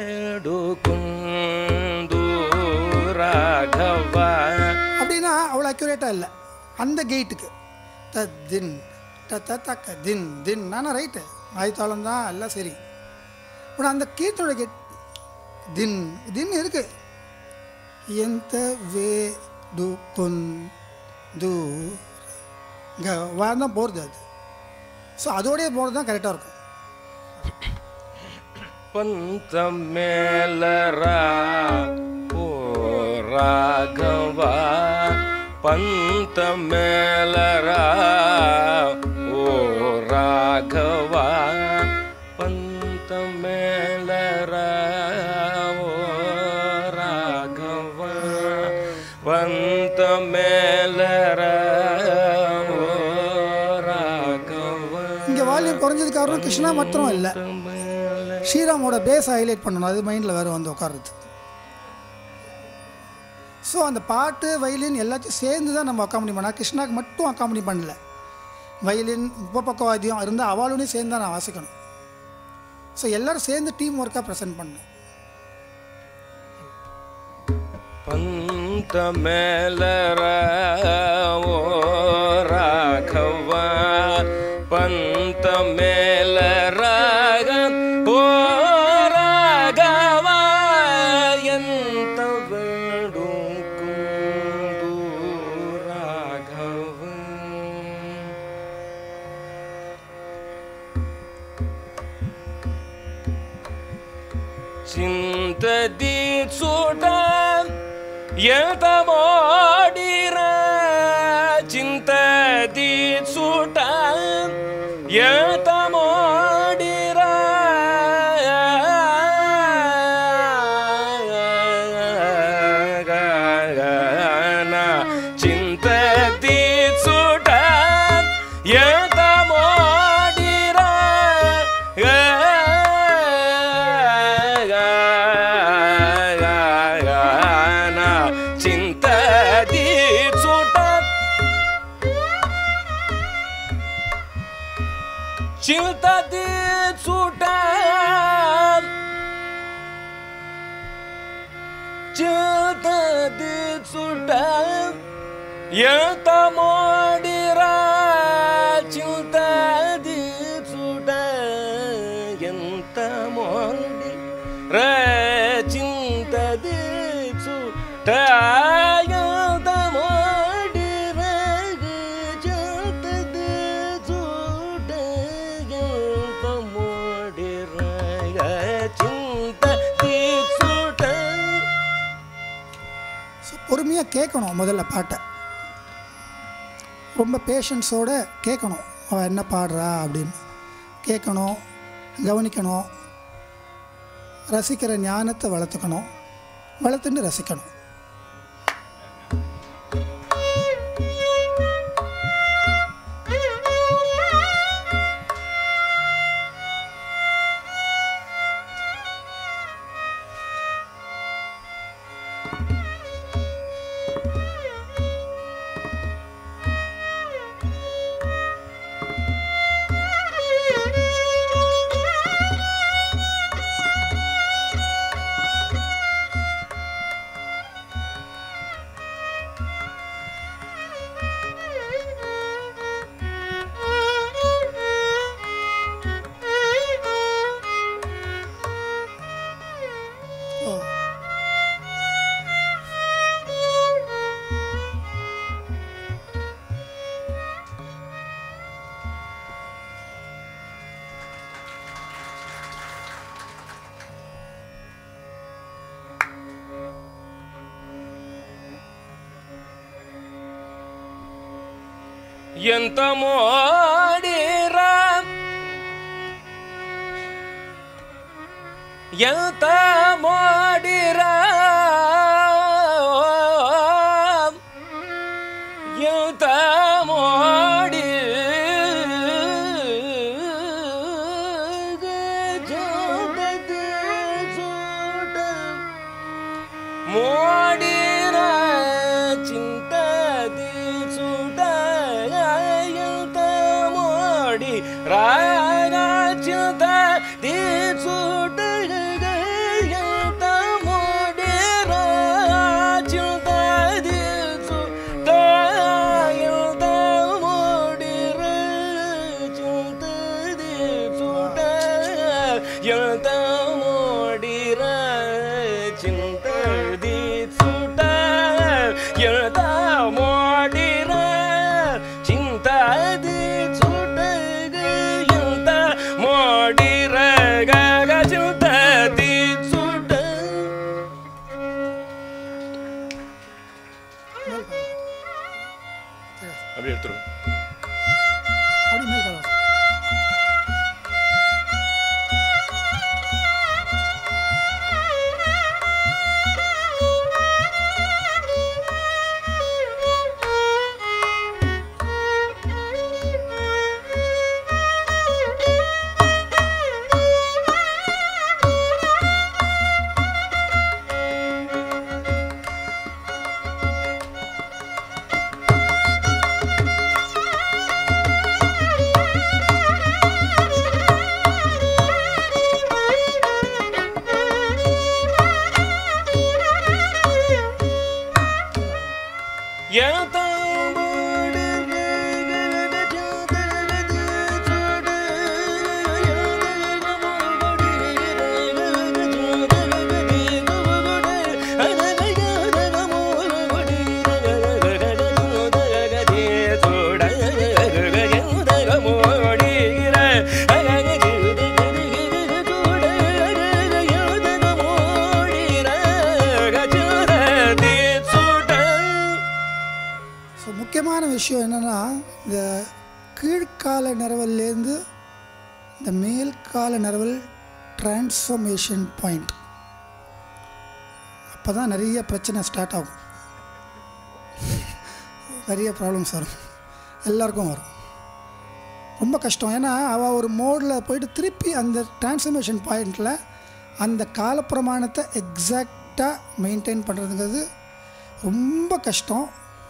వేడుకుందు రాఘవా அப்படின்னா அவ்வளோ அக்யூரேட்டாக இல்லை அந்த கேட்டுக்கு த தின் ட த தக்க தின் தின் நானா ரைட்டு ஆயுத்தாளம் தான் எல்லாம் சரி ஆனால் அந்த கீர்த்தனோட கேட் தின் தின் இருக்கு எந்த வே டு குன் து க வா தான் போகிறது அது ஸோ அதோடய போகிறது தான் கரெக்டாக இருக்கும் పంత మేలరా ఓ రాఘవా పంత మేలరా ఓ రాఘవా పంత మేలరా ఓ రాఘవా పంత మేలరా ఓ రాఘవా இங்கே வால்யூம் குறைஞ்சது காரணம் கிருஷ்ணா மாத்திரம் இல்லை ஸ்ரீராமோட பேஸை ஹைலைட் பண்ணணும் அது மைண்டில் வேறு வந்து உட்காருது ஸோ அந்த பாட்டு வயலின் எல்லாத்தையும் சேர்ந்து தான் நம்ம அக்காமடி பண்ணா கிருஷ்ணாக்கு மட்டும் அக்காமடி பண்ணல வயலின் உபபக்கவாத்தியம் இருந்தால் அவளோடையும் சேர்ந்து தான் நான் வாசிக்கணும் ஸோ எல்லோரும் சேர்ந்து டீம் ஒர்க்காக ப்ரெசென்ட் பண்ணேன் పంత మేలరా ఓ రాఘవా పంత మేలరా ఓ రాఘవా ఎంత వేడుకుందు రాఘవా చింతది చూట ఎంత మోడిర చింతది చూట ఎంత మోడిర చింతది చూట ఎంత మోడిర చింతది చూట చింతది చూట చింతది చూట ఎంత మోడిరా చింతది చూడ ఎంత మోడి రే చింతది చూడ ఎంత మోడి రే చింతది చూడ ఎంత మోడి రే చింతది చూడ கேட்கணும் முதல்ல பாட்டை ரொம்ப பேஷன்ஸோடு கேட்கணும் அவள் என்ன பாடுறா அப்படின்னு கேட்கணும் கவனிக்கணும் ரசிக்கிற ஞானத்தை வளர்த்துக்கணும் வளர்த்துன்னு ரசிக்கணும் ஓ ఎంత మోడిరా ఎంత మోడిరా ఎంత మోడి మోడిర చింతది సుడయంత మోడి రాగ చింత ది సుడయంత మోడి రాచింత ది సుడయంత మోడి రాచింత ది సుడయంత మోడి రాచింత ది ಸುಟ ಎಳ್ದ ಮಾಡಿರ ಚಿಂತಾದಿ ಸುಟ ಎಳ್ದ ಮಾಡಿರ ಗಗ ಚಿಂತಾದಿ ಸುಟ அப்படி எடுத்துரும் அப்படி மேல் கலவாசம் ஸோ முக்கியமான விஷயம் என்னென்னா இந்த கீழ்கால நிறவல்லேருந்து இந்த மேல்கால நிறவல் டிரான்ஸ்ஃபர்மேஷன் பாயிண்ட் அப்போ தான் நிறைய பிரச்சனை ஸ்டார்ட் ஆகும் நிறைய ப்ராப்ளம்ஸ் வரும் எல்லாருக்கும் வரும் ரொம்ப கஷ்டம் ஏன்னா அவள் ஒரு மோடில் போயிட்டு திருப்பி அந்த டிரான்ஸ்ஃபர்மேஷன் பாயிண்டில் அந்த காலப்பிரமாணத்தை எக்ஸாக்டாக மெயின்டைன் பண்ணுறதுங்கிறது ரொம்ப கஷ்டம்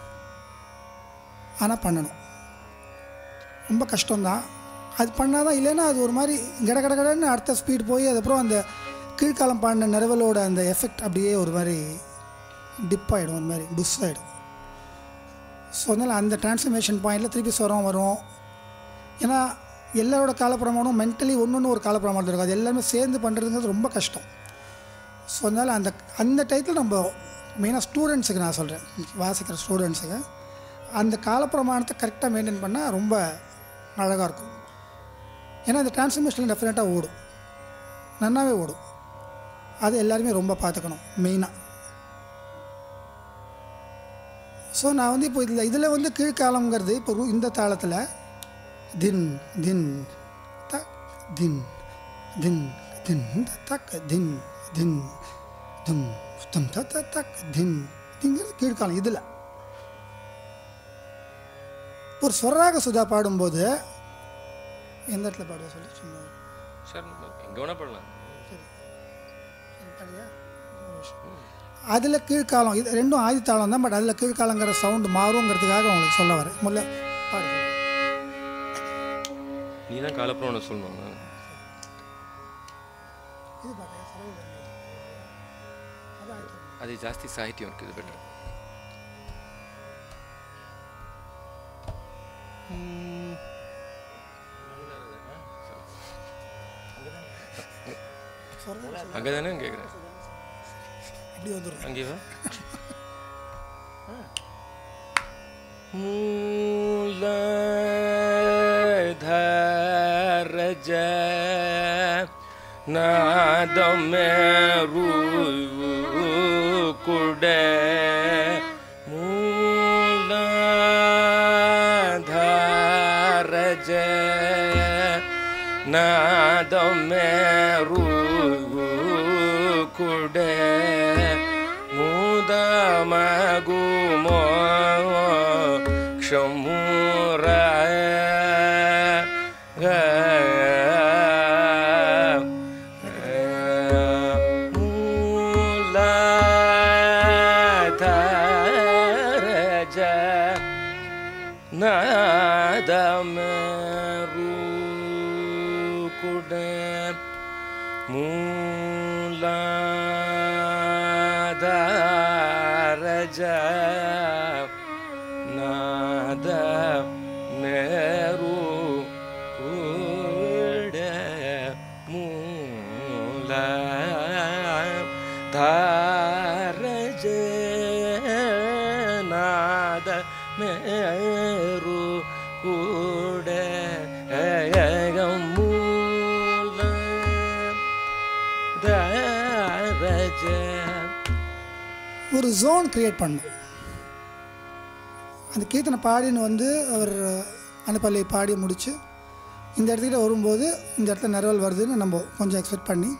ஆனால் பண்ணணும் ரொம்ப கஷ்டம்தான் அது பண்ணால் தான் இல்லைன்னா அது ஒரு மாதிரி கட கட கடன்னு அடுத்த ஸ்பீட் போய் அதுக்கப்புறம் அந்த கீழ்காலம் பாடின நிறவலோட அந்த எஃபெக்ட் அப்படியே ஒரு மாதிரி டிப் ஆகிடும் ஒரு மாதிரி புஷ் ஆகிடும் ஸோ அதனால் அந்த டிரான்ஸ்ஃபர்மேஷன் பாயிண்டில் திருப்பி ஸ்வரம் வரும் ஏன்னா எல்லாரோட காலப்பிரமாணம் மென்டலி ஒன்று ஒன்று ஒரு காலப்பிரமாணம் இருக்கும் அது எல்லாமே சேர்ந்து பண்ணுறதுங்கிறது ரொம்ப கஷ்டம் ஸோ அதனால் அந்த அந்த டயத்தில் நம்ம மெயினாக ஸ்டூடெண்ட்ஸுக்கு நான் சொல்கிறேன் வாசிக்கிற ஸ்டூடெண்ட்ஸுக்கு அந்த காலப்பிரமாணத்தை கரெக்டாக மெயின்டைன் பண்ணால் ரொம்ப அழகாக இருக்கும் ஏன்னா அந்த டிரான்ஸ்ஃபர்மேஷன் டெஃபினட்டாக ஓடும் நல்லாவே ஓடும் அது எல்லாருமே ரொம்ப பார்த்துக்கணும் மெயினாக ஸோ நான் வந்து இப்போ இதில் இதில் வந்து கீழ்காலம்ங்கிறது இப்போ ரு- இந்த தாளத்தில் தின் தின் தக் தின் தின் தின் த தக் தின் தின் தும் தும் த த தக் தின் திங்கிறது கீழ்காலம் இதில் ஒரு ஸ்வராக சுதா பாடும்போது எந்த இடத்துல பாடுவா சொல்லி சும்மா சார் எங்கே வேணால் பாடலாம் அதில் கீழ்காலம் இது ரெண்டும் ஆதி தாளம் தான் பட் அதில் கீழ்காலங்கிற சவுண்டு மாறுங்கிறதுக்காக உங்களுக்கு சொல்ல வரேன் முதல்ல பாடு நீ தான் காலப்புறம் ஒன்று சொல்லணும் இது பாரு, சரவண பவன். அதான் ஆதி தாளம். அது ಜಾಸ್ತಿ ಸಾಹಿತ್ಯ இருக்குது ಬೆಟರ್ சரவண அங்கே தானே கேட்குறேன் இப்படி வந்துடும் அங்கே வா மூலதரஜ நாதமேரு குட மூலதரஜ நாதமேரு குட ಮುದಮಗುಮೋ ಕ್ಷಮೂರ ಮೂಲಧರಜ ನಾದಮರು ಕುಡ ಮೂಲಾಧಾರಜ ನಾದ ಮೇರು ಕೂಡ ಮೂಲ ಧಾರಜ ನಾದ ಮೇರು ಕೂಡ ಮೂಲ தரஜ ஒரு ஜோன் கிரியேட் பண்ணும் அந்த கீர்த்தனை பாடின்னு வந்து அவர் அனுப்பலை பாடி முடித்து இந்த இடத்துக்கிட்ட வரும்போது இந்த இடத்துல நிறவல் வருதுன்னு நம்ம கொஞ்சம் எக்ஸ்பெக்ட் பண்ணி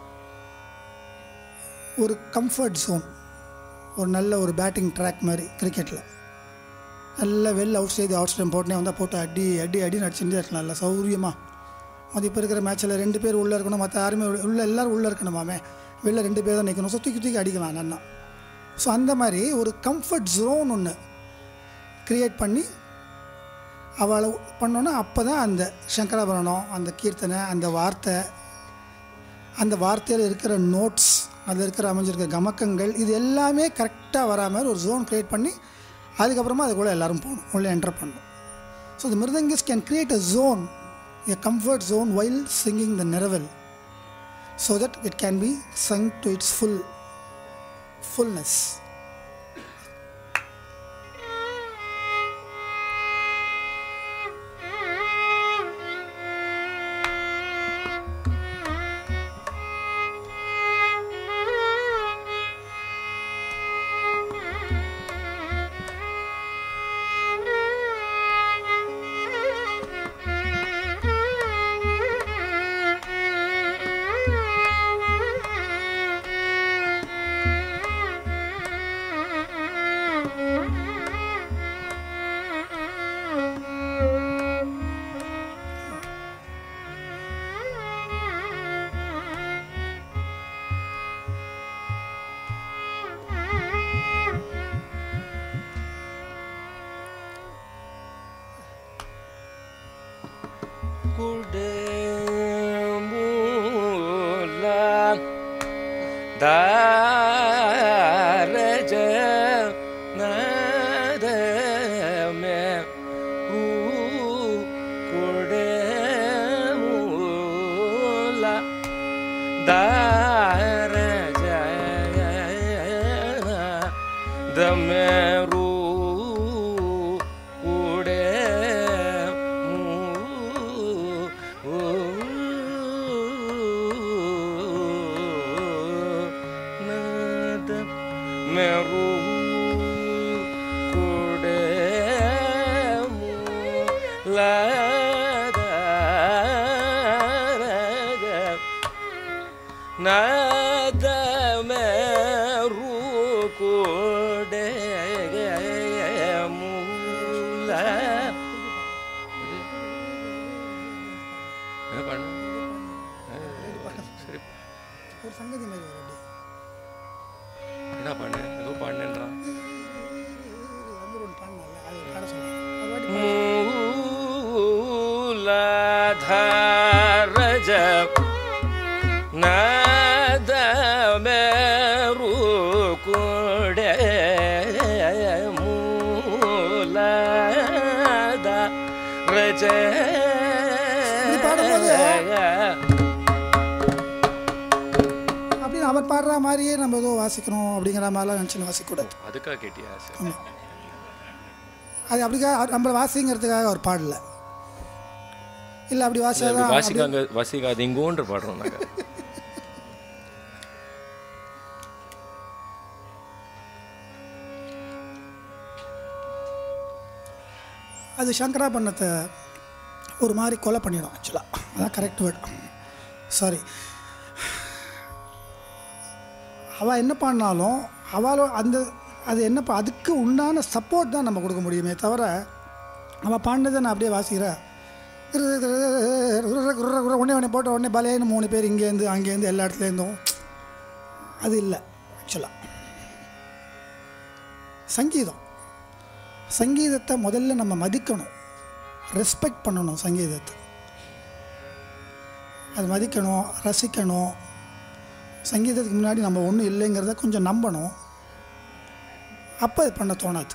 ஒரு கம்ஃபர்ட் ஜோன் ஒரு நல்ல ஒரு பேட்டிங் ட்ராக் மாதிரி கிரிக்கெட்டில் நல்ல well outside out stump போட்டுனே வந்தால் போட்டு அடி அடி அடி நடிச்சுட்டே இருக்கலாம் நல்லா சௌரியமாக அது இப்போ இருக்கிற மேட்ச்சில் ரெண்டு பேர் உள்ளே இருக்கணும் மற்ற யாருமே உள்ள- உள்ள எல்லாரும் உள்ளே இருக்கணுமாமே வெளில ரெண்டு பேர் தான் நிற்கணும் ஸோ தூக்கி தூக்கி அடிக்கலாம் நல்லா ஸோ அந்த மாதிரி ஒரு கம்ஃபர்ட் ஜோன் ஒன்று க்ரியேட் பண்ணி அவளை பண்ணோன்னா அப்போ தான் அந்த சங்கராபரணம் அந்த கீர்த்தனை அந்த வார்த்தை அந்த வார்த்தையில் இருக்கிற நோட்ஸ் அதில் இருக்கிற அமைஞ்சிருக்க கமக்கங்கள் இது எல்லாமே கரெக்டாக வரா மாதிரி ஒரு ஜோன் க்ரியேட் பண்ணி அதுக்கப்புறமா அதுக்குள்ளே எல்லாரும் போகணும் உள்ளே என்டர் பண்ணணும் so the mridangists can create a zone a comfort zone while singing the niraval so that it can be sung to its full fullness குடமூல தாரஜ நாதமே ஊ குடமூல தாரஜ தமேரு குடே நாத மெரு நாதமே ரூகுடே மூல என்ன பண்ண சரி ஒரு சங்கதி மாதிரி வரும் அப்படியே என்ன பண்ண ஏதோ பண்ணேன்றான் வந்து ஒன்று பாடினால அது ஒரு பாட சொன்னேன் ஒரு வாட்டி மூலதரஜ நாதமேரு குடே மூலத ரஜ இப்படி பாடும்போது அப்படின்னு அவர் பாடுற மாதிரியே நம்ம ஏதோ வாசிக்கணும் அப்படிங்கிற மாதிரிலாம் நினச்சி வாசிக்கக்கூடாது அதுக்காக கேட்டியா சரி ஆமாம் அது அப்படிக்காக நம்மளை வாசிங்கிறதுக்காக அவர் பாடல இல்லை அப்படி வாசிச்சாதான் வாசிக்காங்க வாசிக்காதீங்கோன்ற பாடுறோம் நாங்கள் அது சங்கரா பண்ணத்தை ஒரு மாதிரி கொலை பண்ணிடும் ஆக்சுவலாக அதான் கரெக்ட் வேர்ட் சாரி அவள் என்ன பண்ணாலும் அவளும் அந்த அது என்ன ப- அதுக்கு உண்டான சப்போர்ட் தான் நம்ம கொடுக்க முடியுமே தவிர அவள் பாடினதை நான் அப்படியே வாசிக்கிறேன் உடனே உடனே போட்ட உடனே பலேன்னு மூணு பேர் இங்கேருந்து அங்கேருந்து எல்லா இடத்துலேருந்தும் அது இல்லை ஆக்சுவலாக சங்கீதம் சங்கீதத்தை முதல்ல நம்ம மதிக்கணும் ரெஸ்பெக்ட் பண்ணணும் சங்கீதத்தை அது மதிக்கணும் ரசிக்கணும் சங்கீதத்துக்கு முன்னாடி நம்ம ஒன்றும் இல்லைங்கிறத கொஞ்சம் நம்பணும் அப்போ இது பண்ண தோணாது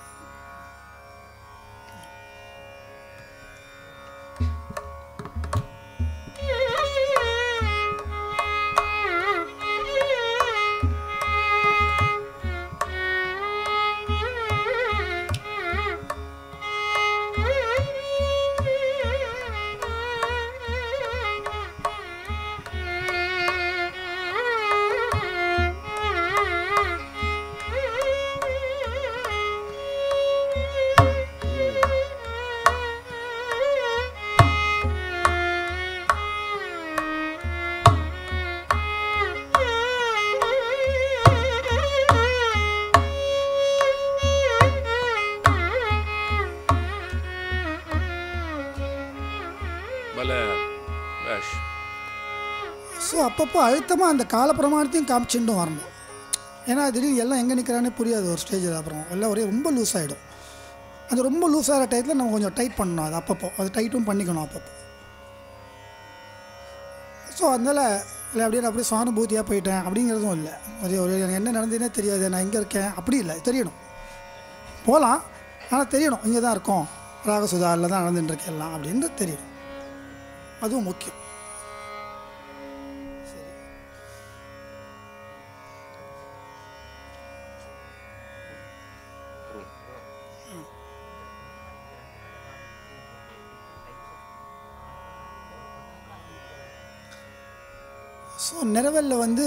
பல வேஷ் ஸோ அப்பப்போ அழுத்தமாக அந்த காலப்பிரமாணத்தையும் காமிச்சுட்டும் வரணும் ஏன்னா திடீர்னு எல்லாம் எங்கே நிற்கிறானே புரியாது ஒரு ஸ்டேஜில் அப்புறம் எல்லாம் ஒரே ரொம்ப லூஸ் ஆகிடும் அது ரொம்ப லூஸ் ஆகிற டயத்தில் நம்ம கொஞ்சம் டைட் பண்ணணும் அது அப்பப்போ அது டைட்டும் பண்ணிக்கணும் அப்பப்போ ஸோ அதனால் இல்லை அப்படியே நான் அப்படியே சானுபூதியாக போயிட்டேன் அப்படிங்கிறதும் இல்லை ஒரு ஒரு எனக்கு என்ன நடந்ததுனே தெரியாது நான் எங்கே இருக்கேன் அப்படி இல்லை தெரியணும் போகலாம் ஆனால் தெரியணும் இங்கே தான் இருக்கோம் ராகசுதாரில் தான் நடந்துட்டு இருக்கேன் எல்லாம் அப்படின்றது தெரியணும் அதுவும் முக்கியம் ஸோ நிறவலில் வந்து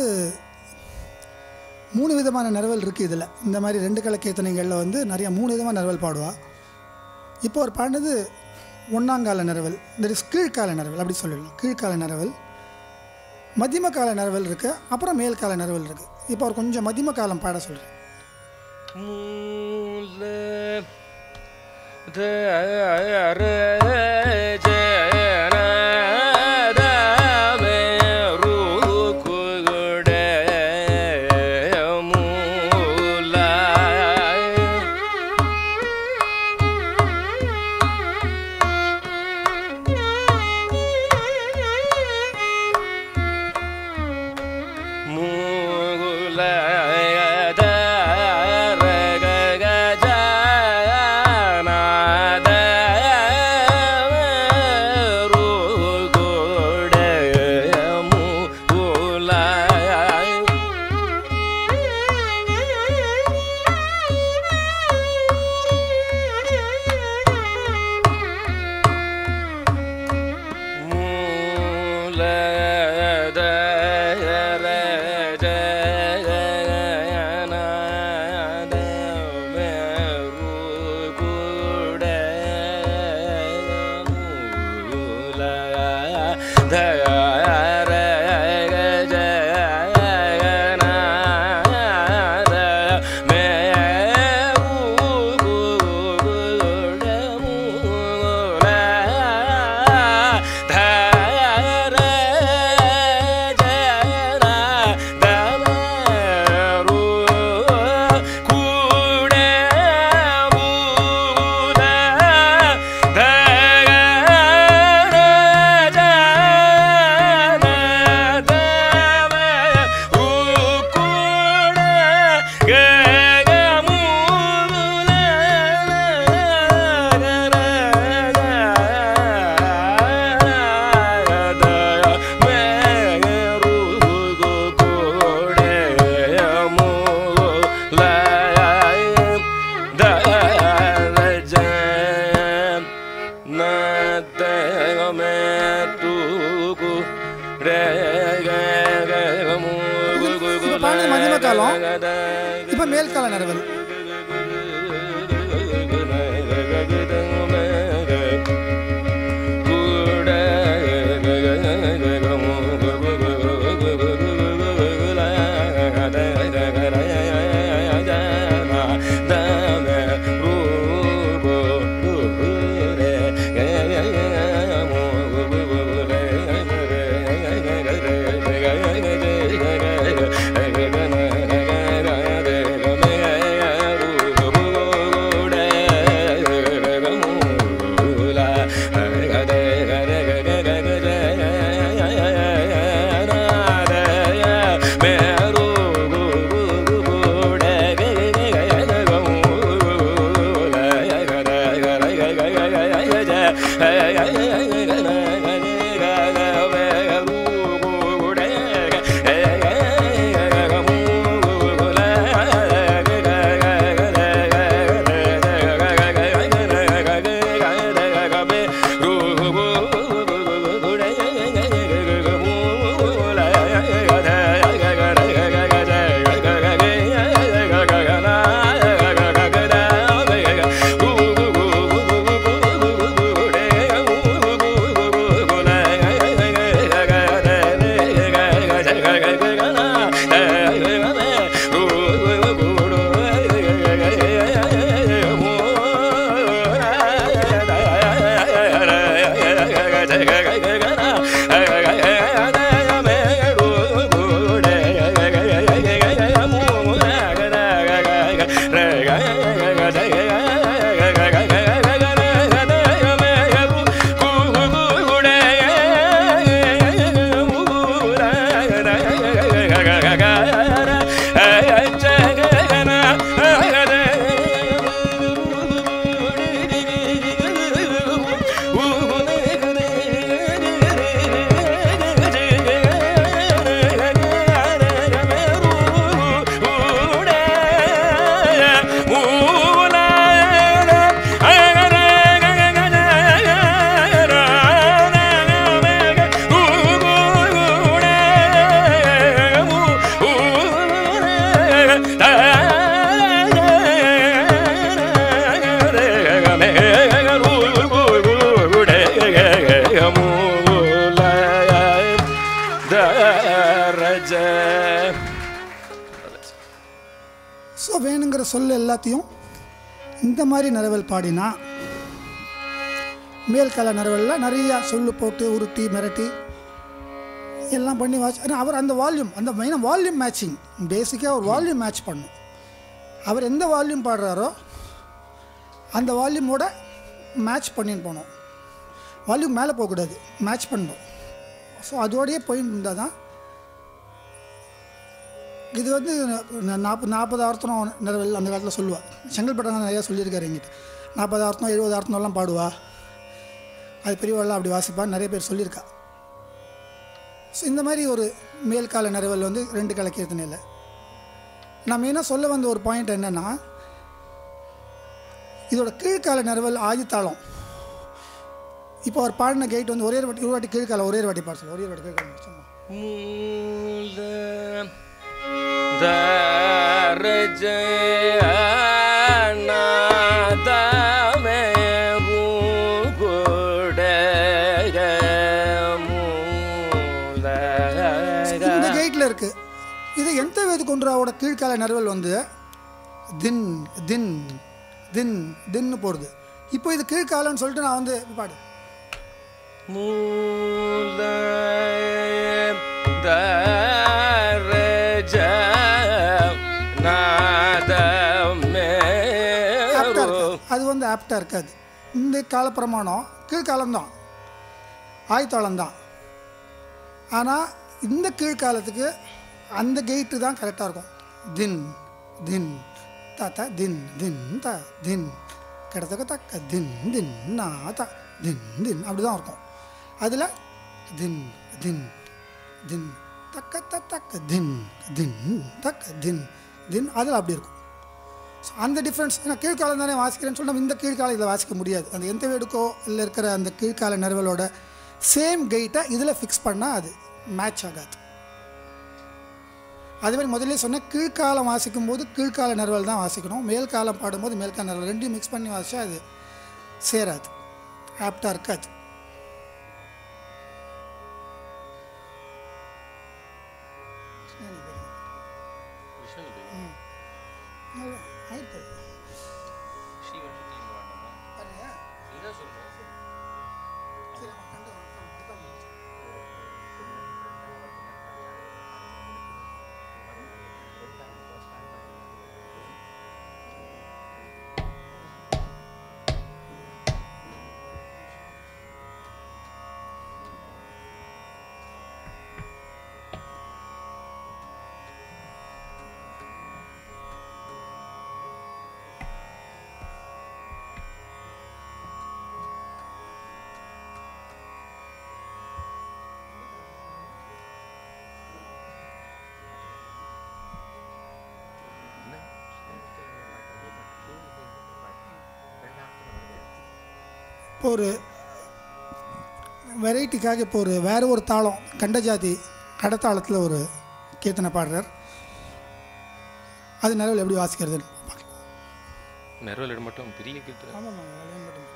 மூணு விதமான நிறவல் இருக்குது இதில் இந்த மாதிரி ரெண்டு கலை கீர்த்தனைகளில் வந்து நிறையா மூணு விதமான நிறவல் பாடுவா இப்போ ஒரு பாடினது ஒன்னாங்கால நிறவல் இந்த இஸ் கீழ்கால நிறவல் அப்படி சொல்லிடலாம் கீழ்கால நிறவல் மத்தியம கால நிறவல் இருக்குது அப்புறம் மேல் கால நிறவல் இருக்குது இப்போ ஒரு கொஞ்சம் மத்தியம காலம் பாட சொல்கிறேன் மூல தரஜ நாதமே ரூகுடே மூல ஜய இப்போ பாடுறது மதியம காலம் இப்போ மேல் கால நிறவல் ஸோ வேணுங்கிற சொல் எல்லாத்தையும் இந்த மாதிரி நிறவல் பாடினா மேல் கால நிறவலில் நிறையா சொல்லு போட்டு உருட்டி மிரட்டி எல்லாம் பண்ணி வாட்ச் ஆனால் அவர் அந்த வால்யூம் அந்த மெயினாக வால்யூம் மேட்சிங் பேசிக்காக ஒரு வால்யூம் மேட்ச் பண்ணும் அவர் எந்த வால்யூம் பாடுறாரோ அந்த வால்யூமோட மேட்ச் பண்ணின்னு போகணும் வால்யூம் மேலே போகக்கூடாது மேட்ச் பண்ணணும் ஸோ அதோடயே போயிட்டு இருந்தால் தான் இது வந்து நாற்பது நாற்பது ஆர்த்தனம் நிறவெல்லாம் அந்த காலத்தில் சொல்லுவாள் செங்கல்பட்டு நிறையா சொல்லியிருக்காரு எங்கிட்ட நாற்பது ஆர்த்தனம் எழுபது ஆர்த்தனம்லாம் பாடுவா அது பெரியவாள்லாம் அப்படி வாசிப்பா நிறைய பேர் சொல்லியிருக்கா ஸோ இந்த மாதிரி ஒரு மேல் கால நிறவல் வந்து ரெண்டு கால கீர்த்தனையில் நான் மெயினாக சொல்ல வந்த ஒரு பாயிண்ட் என்னென்னா இதோட கீழ்கால நிறவல் ஆதித்தாளம் இப்போ அவர் பாடின கைட் வந்து ஒரே ஒரு வாட்டி ஒரு வாட்டி கீழ்கால ஒரே ஒரு வாட்டி பாட சொல்லு ஒரே ஒரு வாட்டி கீழ்கால சும்மா மூல தரஜனாதமே ரூகுடைய மூல இந்த கைட்டில் இருக்கு இது எந்த வேது கொன்றாவோட கீழ்கால நிறவல் வந்து தின் தின் தின் தின்னு போடுது இப்போ இது கீழ்காலன்னு சொல்லிட்டு நான் வந்து இப்ப பாடு மூல தரஜ நாதமே ஆப்டா இருக்கு அது வந்து ஆப்டா இருக்காது இந்த கால பிரமாணம் கீழ்காலம் தான் ஆய்த்தாளம் தான் ஆனால் இந்த கீழ்காலத்துக்கு அந்த கெயிட்டு தான் கரெக்டாக இருக்கும் தின் தின் தாத்தா தின் தின் த தின் கிடத்தக்க தக்க தின் தின் நா த தின் தின் அப்படி தான் இருக்கும் அதில் தின் தின் தின் தக்க த தக்க தின் தின் தக்க தின் தின் அதில் அப்படி இருக்கும் ஸோ அந்த டிஃப்ரென்ஸ் நான் கீழ்காலம் தானே வாசிக்கிறேன்னு சொல்லி நம்ம இந்த கீழ்காலம் இதில் வாசிக்க முடியாது அந்த எந்த வேடுக்கோ இல்லை இருக்கிற அந்த கீழ்கால நிறுவலோட சேம் கெயிட்டை இதில் ஃபிக்ஸ் பண்ணால் அது மேட்ச் ஆகாது அதே மாதிரி முதல்ல சொன்னேன் கீழ்காலம் வாசிக்கும் போது கீழ்கால நர்வல் தான் வாசிக்கணும் மேல்காலம் பாடும்போது மேல்கால நர்வல் ரெண்டையும் மிக்ஸ் பண்ணி வாசிச்சா அது சேராது ஆப்டாக இருக்காது அவ்வளவுதான். ஆயிடுத்து. பாருங்க. சரி, நம்ம கண்டு வாங்க. இதுதான் முடிஞ்சு. இப்போ ஒரு வெரைட்டிக்காக இப்போ ஒரு வேறு ஒரு தாளம் கண்டஜாதி கடத்தாளத்தில் ஒரு கீர்த்தனை பாடுறார் அது நிலவில் எப்படி வாசிக்கிறதுன்னு பார்க்கலாம் நெருவல் மட்டும் பெரிய கீர்த்தனை ஆமாம் மட்டும்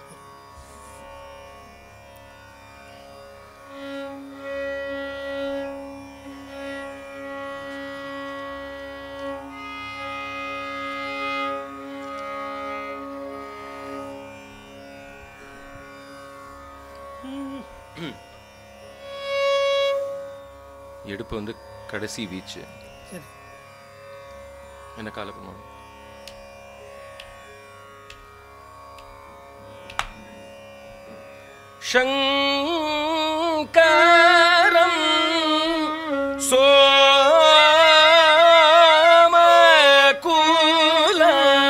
எடுப்பு வந்து கடைசி வீச்சு சரி என்ன காலப்பமாக சங்கரம் சோமகுல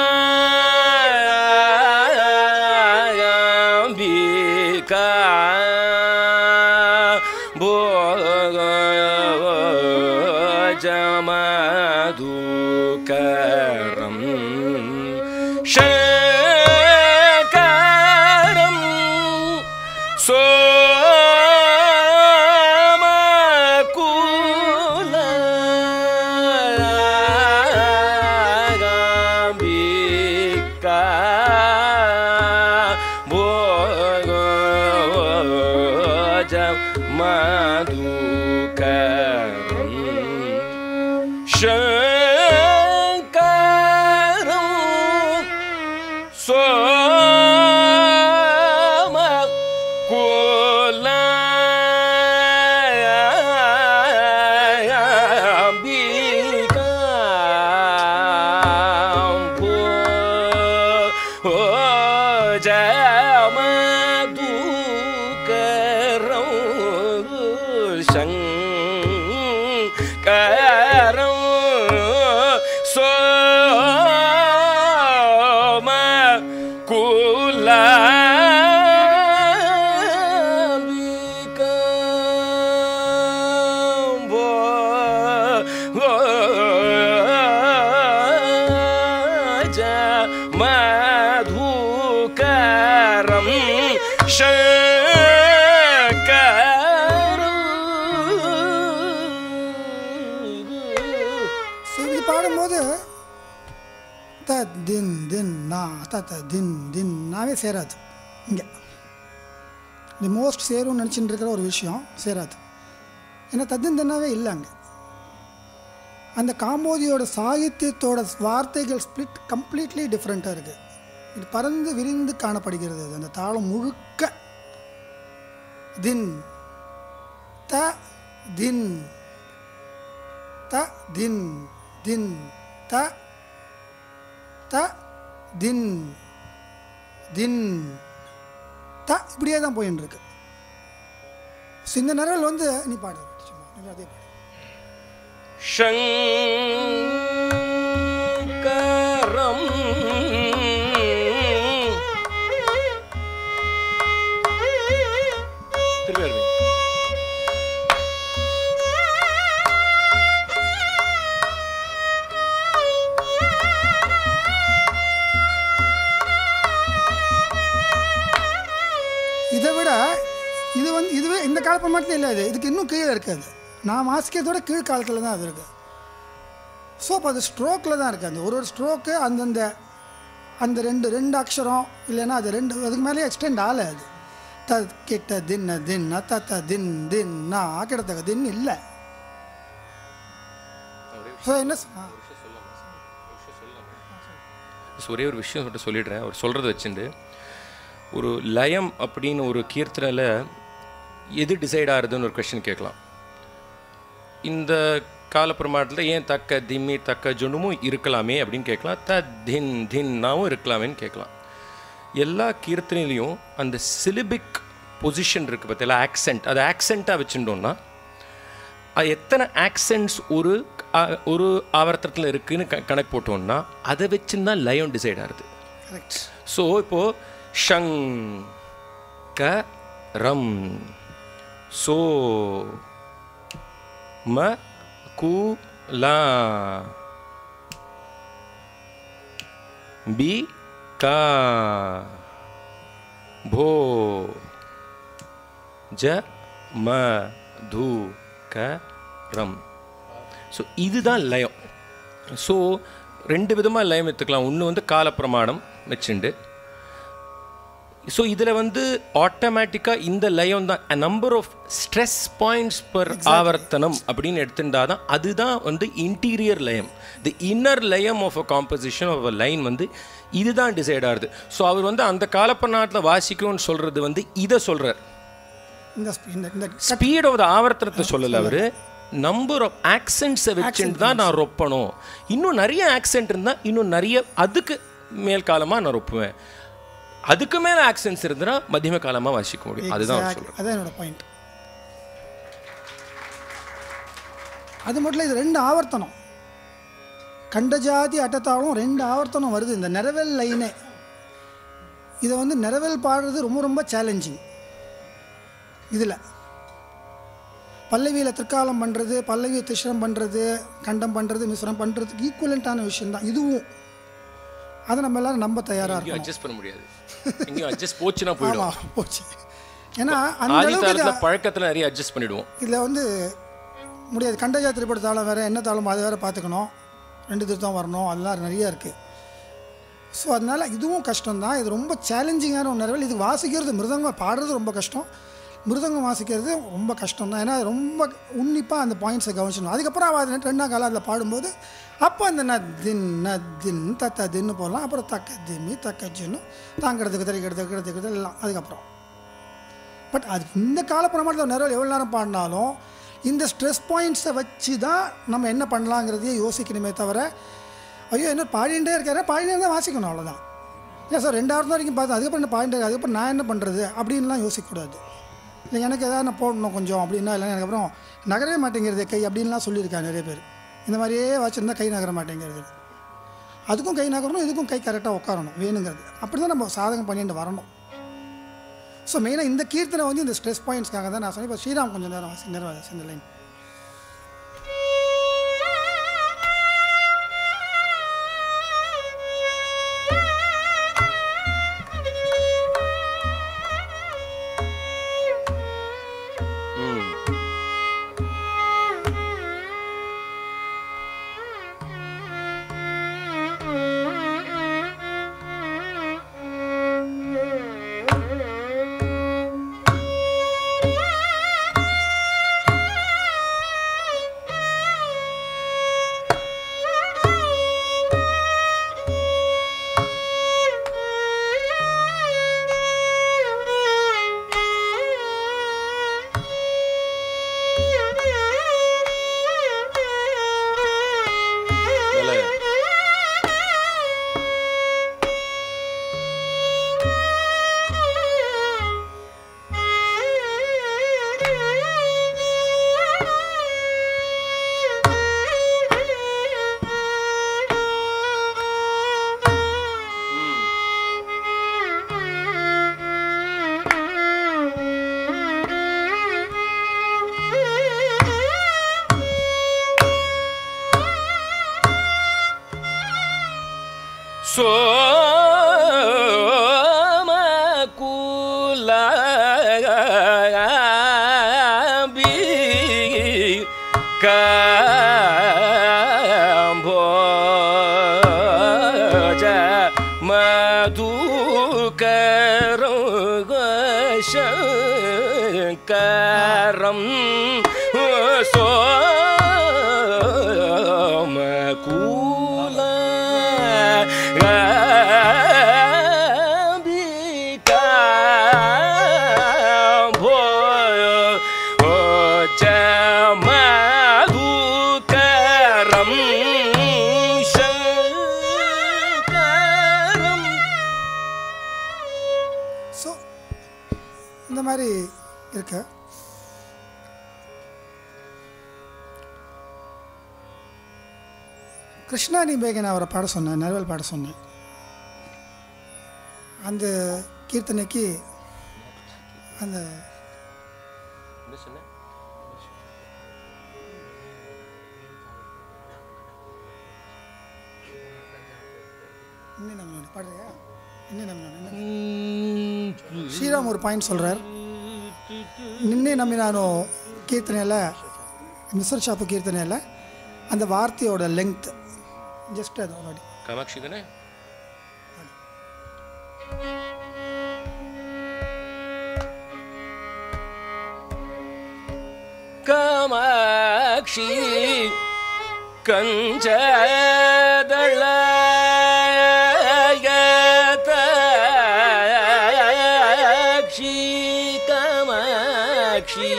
அம்பிகா போஜமதுகரம் சங்கரம் சோமகுல அம்பிகா மதுகரம் சங்கரம் சோம சங்கரம் சோம மதுகரம் சங்கரம் ஸோ இது பாடும்போது த தின் தின் நா த த தின் தின் நாவே சேராது இங்கே தி மோஸ்ட் சேரும்னு நினச்சிட்டு இருக்கிற ஒரு விஷயம் சேராது ஏன்னா தத்தின் தின்னாவே இல்லை அங்கே அந்த காம்போதியோட சாகித்யத்தோட வார்த்தைகள் ஸ்பிளிட் கம்ப்ளீட்லி டிஃப்ரெண்ட்டாக இருக்குது இது பறந்து விரிந்து காணப்படுகிறது அது அந்த தாளம் முழுக்க தின் த தின் த தின் தின் த த தின் தின் த இப்படியே தான் போயின்னு இருக்கு ஸோ இந்த நிரல் வந்து நீ பாடு சும்மா, நீ அதே பாடு சங்கரம் திருப்பி வருவீங்க இதை விட இது வந்து இதுவே இந்த காலப்ப மட்டும் இல்லை இது இதுக்கு இன்னும் கீழே இருக்காது நான் வாசிக்கிறதோட கீழ் காலத்தில் தான் அது இருக்கு ஸோ அப்போ அது ஸ்ட்ரோக்கில் தான் இருக்குது அந்த ஒரு ஒரு ஸ்ட்ரோக்கு அந்தந்த அந்த ரெண்டு ரெண்டு அக்ஷரம் இல்லைன்னா அது ரெண்டு அதுக்கு மேலே எக்ஸ்டெண்ட் ஆகலை அது த கிட்ட தின்ன தின்ன தத்த தின் தின்னா கிடத்தக்க தின் இல்லை ஸோ என்ன சொ- ஆ. ஒரே ஒரு விஷயம் மட்டும் சொல்லிடுறேன் அவர் சொல்கிறத வச்சுட்டு ஒரு லயம் அப்படின்னு ஒரு கீர்த்தனையில் எது டிசைட் ஆகுதுன்னு ஒரு கொஷின் கேட்கலாம் இந்த காலப்பிரமாணத்தில் ஏன் தக்க திம்மி தக்க ஜுனுமும் இருக்கலாமே அப்படின்னு கேட்கலாம் த தின் தின்னாவும் இருக்கலாமேன்னு கேட்கலாம் எல்லா கீர்த்தனையிலையும் அந்த சிலிபிக் பொசிஷன் இருக்குது பார்த்தீங்களா ஆக்சென்ட் அது ஆக்சென்ட்டாக வச்சுட்டோம்னா அது எத்தனை ஆக்சென்ட்ஸ் ஒரு ஆ- ஒரு ஆவர்த்தத்தில் இருக்குன்னு க கணக்கு போட்டோம்னா அதை வச்சுன்னு தான் லயம் டிசைட் ஆகுது கரெக்ட் ஸோ இப்போது ஷங் க ரம் சோ ம கு லா பி கா भो ஜ ம து க ரம் ஸோ இதுதான் லயம் ஸோ ரெண்டு விதமாக லயம் எடுத்துக்கலாம் ஒன்று வந்து காலப்பிரமாணம் வச்சுண்டு ஸோ இதில் வந்து ஆட்டோமேட்டிக்காக இந்த லயம் தான் number of stress points per avartanam அப்படின்னு எடுத்துட்டா தான் அதுதான் வந்து interior layam the inner layam of a composition of a line வந்து இதுதான் டிசைட் ஆகுது ஸோ அவர் வந்து அந்த காலப்பநாட்டில் வாசிக்கணும்னு சொல்கிறது வந்து இதை சொல்கிறார் இந்த sp- இந்த இந்த ஸ்பீட் ஆஃப் த ஆவர்த்தனத்தை சொல்லல அவர் நம்பர் ஆஃப் ஆக்சென்ட்ஸை வச்சுட்டு தான் நான் ரொப்பணும் இன்னும் நிறைய ஆக்சென்ட் இருந்தால் இன்னும் நிறைய அதுக்கு மேல் காலமாக நான் ரொப்புவேன் அதுக்கு மேலே ஆக்சென்ட்ஸ் இருந்தால் மத்தியம காலமாக வாசிக்க முடியும் அதுதான் அவர் Exactly. சொல்கிறேன் அதான் என்னோட பாயிண்ட் அது மட்டும் இல்ல, இது ரெண்டு ஆவர்த்தனம் கண்டஜாதி அட்டத்தாலும் ரெண்டு ஆவர்த்தனம் வருது இந்த நிறவல் லைனே இதை வந்து நிறவல் பாடுறது ரொம்ப ரொம்ப சேலஞ்சிங் இதில் பல்லவியில் திருக்காலம் பண்ணுறது பல்லவியை திஷ்ரம் பண்ணுறது கண்டம் பண்ணுறது மிஸ்ரம் பண்ணுறதுக்கு ஈக்குவலண்ட்டான விஷயம்தான் இதுவும் அதை நம்ம எல்லாரும் நம்ப தயாராக எங்கேயும் இருக்கணும் அட்ஜஸ்ட் பண்ண முடியாது எங்கேயும் அட்ஜஸ்ட் போச்சுன்னா போயிடும் ஆமாம் போச்சு ஏன்னா அந்த ஆதி அளவுக்கு இது- தாளத்தில் பழக்கத்தில் நிறைய அட்ஜஸ்ட் பண்ணிடுவோம் இதில் வந்து முடியாது கண்டஜா திரைப்பட தாளம் வேறு என்ன தாளம் அது வேறு பார்த்துக்கணும் ரெண்டு திருத்தம் வரணும் அதெல்லாம் நிறைய இருக்குது ஸோ அதனால் இதுவும் கஷ்டம்தான் இது ரொம்ப சேலஞ்சிங்கான ஒரு நிறவில் இது வாசிக்கிறது மிருதங்கம் பாடுறது ரொம்ப கஷ்டம் மிருதங்கம் வாசிக்கிறது ரொம்ப கஷ்டம் தான் ஏன்னா அது ரொம்ப உன்னிப்பாக அந்த பாயிண்ட்ஸை கவனிச்சணும் அதுக்கப்புறம் அவள் அது ரெண்டாம் காலம் அதில் பாடும்போது அப்போ அந்த ந தின் ந தின் தத்த தின்னு போடலாம் அப்புறம் தக்க திம்மி தக்க ஜின்னு தாங்கிறதுக்கு தெரிக்கிறதுக்கு கிடைக்கிறது எல்லாம் அதுக்கப்புறம் பட் அது இந்த காலப்பிரமாணத்தில் நேரம் எவ்வளோ நேரம் பாடினாலும் இந்த ஸ்ட்ரெஸ் பாயிண்ட்ஸை வச்சு தான் நம்ம என்ன பண்ணலாங்கிறதையே யோசிக்கணுமே தவிர ஐயோ என்ன பாடிட்டே இருக்காரு பாடிட்டே இருந்தால் வாசிக்கணும் அவ்வளோதான் இல்லை சார் ரெண்டாயிரம் வரைக்கும் பார்த்தேன் அதுக்கப்புறம் என்ன பாடிட்டே இருக்கு அதுக்கப்புறம் நான் என்ன பண்ணுறது அப்படின்லாம் யோசிக்கக்கூடாது இல்லை எனக்கு எதாவது நான் போடணும் கொஞ்சம் அப்படின்னா இல்லை எனக்கு அப்புறம் நகரவே மாட்டேங்கிறது கை அப்படின்லாம் சொல்லியிருக்காங்க நிறைய பேர் இந்த மாதிரியே வச்சுருந்தா கை நகர மாட்டேங்கிறது அதுக்கும் கை நகரணும் இதுக்கும் கை கரெக்டாக உட்காரணும் வேணுங்கிறது அப்படி தான் நம்ம சாதகம் பண்ணிட்டு வரணும் ஸோ மெயினாக இந்த கீர்த்தனை வந்து இந்த ஸ்ட்ரெஸ் பாயிண்ட்ஸ்க்காக தான் நான் சொன்னேன் இப்போ ஸ்ரீராம் கொஞ்சம் நேரம் வாசி நேரம் வாசி இந்த லைன் ம் நல்ல சோமகுலாபி காம்போ மதுகரம் சங்கரம் ஸோ இந்த மாதிரி இருக்கு கிருஷ்ணாணி பேகன் அவரை பாட சொன்னேன் நர்வல் பாட சொன்னேன் அந்த கீர்த்தனைக்கு அந்த என்ன சொன்னேன் இன்னும் நம்ம பாடுறியா இன்னும் நம்ம ஸ்ரீராம் ஒரு பாயிண்ட் சொல்கிறார் ನಿನ್ನೆ ನಮ್ಮಿ ನಾನು ಕೀರ್ತನೆಯಲ್ಲ ಮಿಸರ್ ಶಾಪು ಕೀರ್ತನೆಯಲ್ಲ அந்த வார்த்தையோட லெங்த் ஜஸ்ட் அது ನೋಡಿ காமாட்சி தானே காமாட்சி கஞ்சதளயதாட்சி காமாட்சி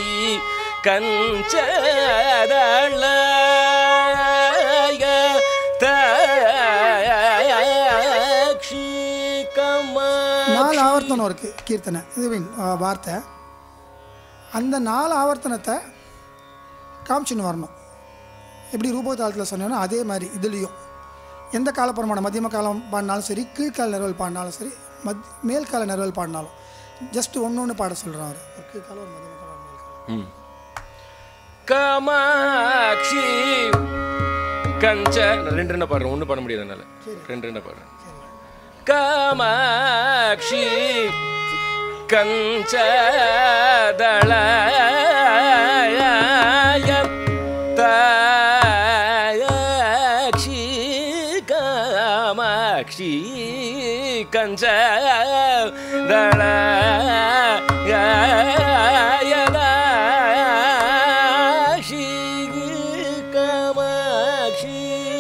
கஞ்சதளயதாட்சி கமா நாலு ஆவர்த்தனம் இருக்குது கீர்த்தனை இது மீன் வார்த்தை அந்த நாலு ஆவர்த்தனத்தை காமிச்சுன்னு வரணும் எப்படி ரூபோ தாளத்தில் சொன்னேனோ அதே மாதிரி இதுலேயும் எந்த காலப்பிரமாணம் மத்தியம காலம் பாடினாலும் சரி கீழ்கால நிறுவல் பாடினாலும் சரி மத் மேல்கால நிறுவல் பாடினாலும் ஜஸ்ட் ஒன்று ஒன்று பாட சொல்கிறான் அவர் ஒரு கீழ்காலம் ஒரு மத்தியம காலம் ஒரு மேல்காலம் காமாட்சி கஞ்ச நான் ரெண்டு ரெண்டு பாடுறேன் ஒன்று பாட முடியாது என்னால் ரெண்டு ரெண்டு பாடுறேன் காமாட்சி கஞ்சதளய தாயாட்சி காமாட்சி கஞ்சதளயதாட்சி காமாட்சி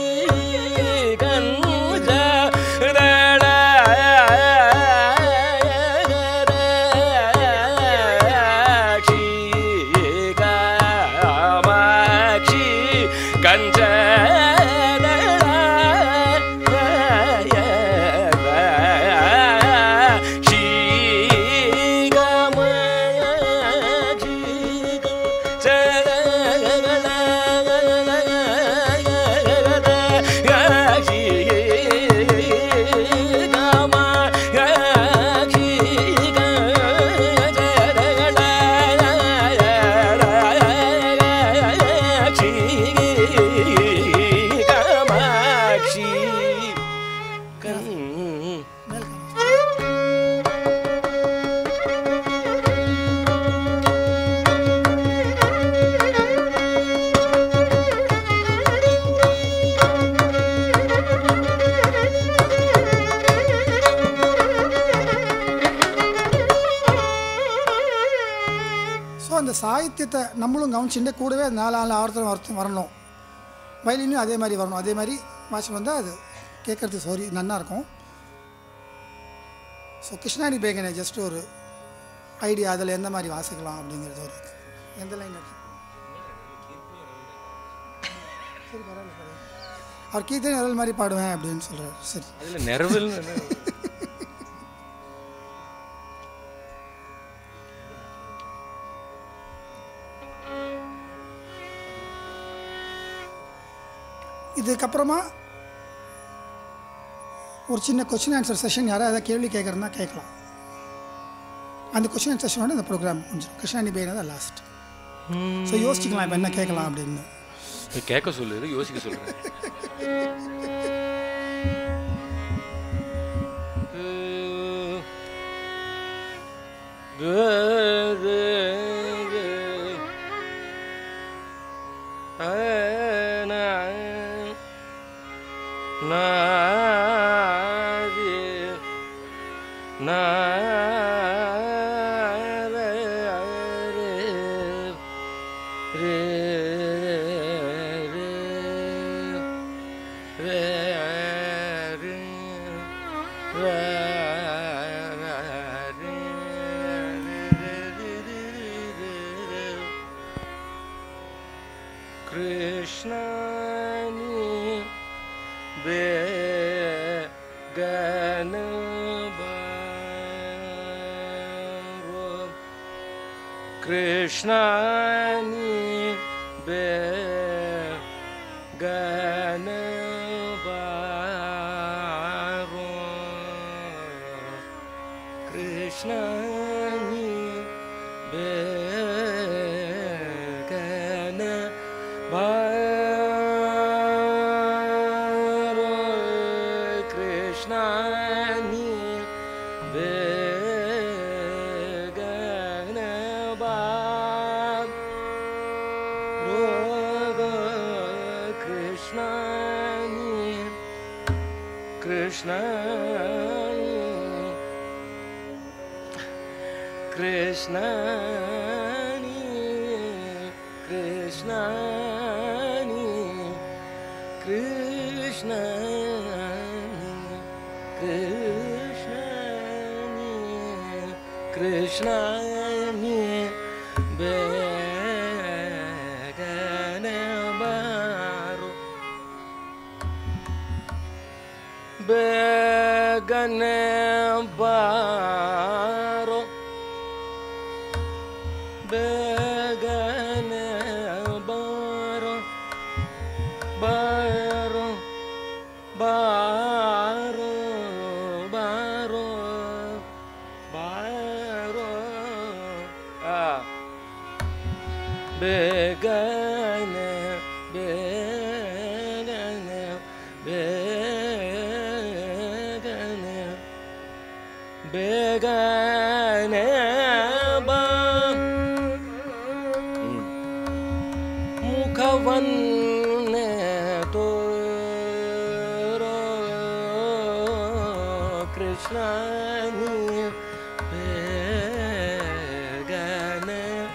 கஞ்சதளயதாட்சி காமாட்சி கஞ்சதளயதாட்சி காமாட்சி ஸோ அந்த சாகித்யத்தை நம்மளும் கவனிச்சுட்டு கூடவே அது நாலு நாலு ஆவர்த்தனம் வரத்து வரணும் வயலினும் அதே மாதிரி வரணும் அதே மாதிரி வாட்ச் வந்தால் அது கேட்குறதுக்கு சாரி நன்னா இருக்கும் ஸோ கிருஷ்ணாணி பேகனை ஜஸ்ட் ஒரு ஐடியா அதில் எந்த மாதிரி வாசிக்கலாம் அப்படிங்கிறது ஒரு எந்த லைன் இருக்கு சரி பரவாயில்ல பரவாயில்ல அவர் கீர்த்தனை அருள் மாதிரி பாடுவேன் அப்படின்னு சொல்கிறார் சரி அதில் நிறவில் இதுக்கப்புறமா ஒரு சின்ன கொஸ்டின் ஆன்சர் செஷன் யாராவது ஏதாவது கேள்வி கேட்குறதுனா கேட்கலாம் அந்த கொஸ்டின் ஆன்சர் செஷனோட இந்த ப்ரோக்ராம் கொஞ்சம் கிருஷ்ணாணி பேர் தான் லாஸ்ட் ஸோ யோசிச்சுக்கலாம் இப்போ என்ன கேட்கலாம் அப்படின்னு கேட்க சொல்லுது யோசிக்க சொல்றேன் ரே कृष्णानि बेगनबारो कृष्णानि बेगनबारो कृष्णानि बेगन बारो कृष्णानि बेगन बारो कृष्णानि कृष्णानि कृष्णानि कृष्णानि कृष्णानि कृष्णानि कृष्णानि बेगनबारो बेगनबारो बेगनबारो बारो बारो बारो बारो आ बेगन बेगन बेगन बेगन बा ಮುಖವನ್ನ ತೋರೋ ಕೃಷ್ಣ ನೀ ಬೇಗನೆ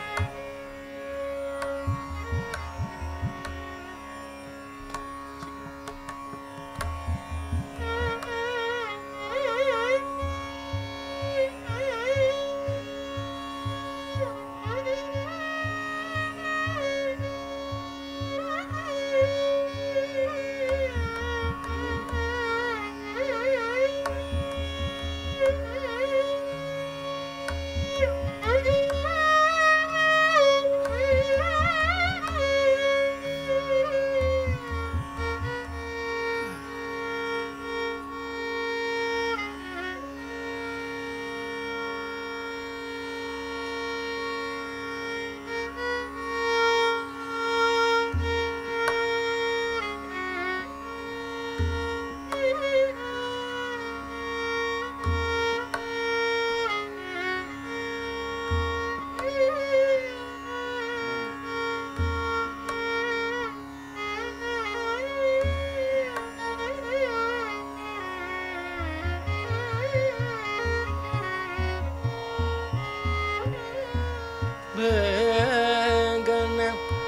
ಬೇಗನ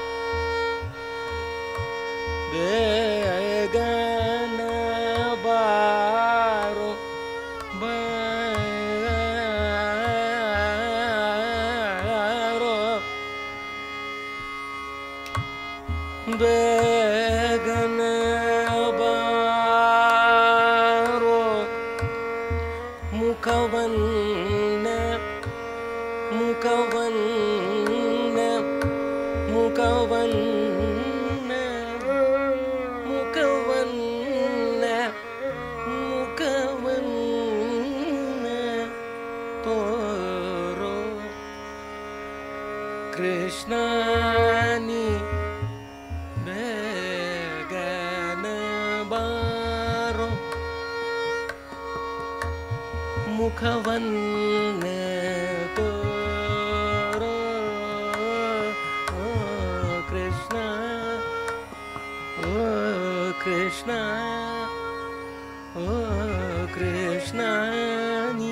ಬೇಗನ ಬಾರೋ ಬಾರೋ ಬೇಗನ ಬಾರೋ ಮುಖವನ್ನ ಮುಖವನ್ನ ಮುಖವನ್ನ ಮುಖವನ್ನ ಮುಖವನ್ನ ತೋರೋ ಕೃಷ್ಣನಿ ಬೇಗನ ಬಾರೋ ಮುಖವನ್ನ ತೋರೋ ಓ ಕೃಷ್ಣ ಓ ಕೃಷ್ಣ ಓ ಕೃಷ್ಣ ನೀ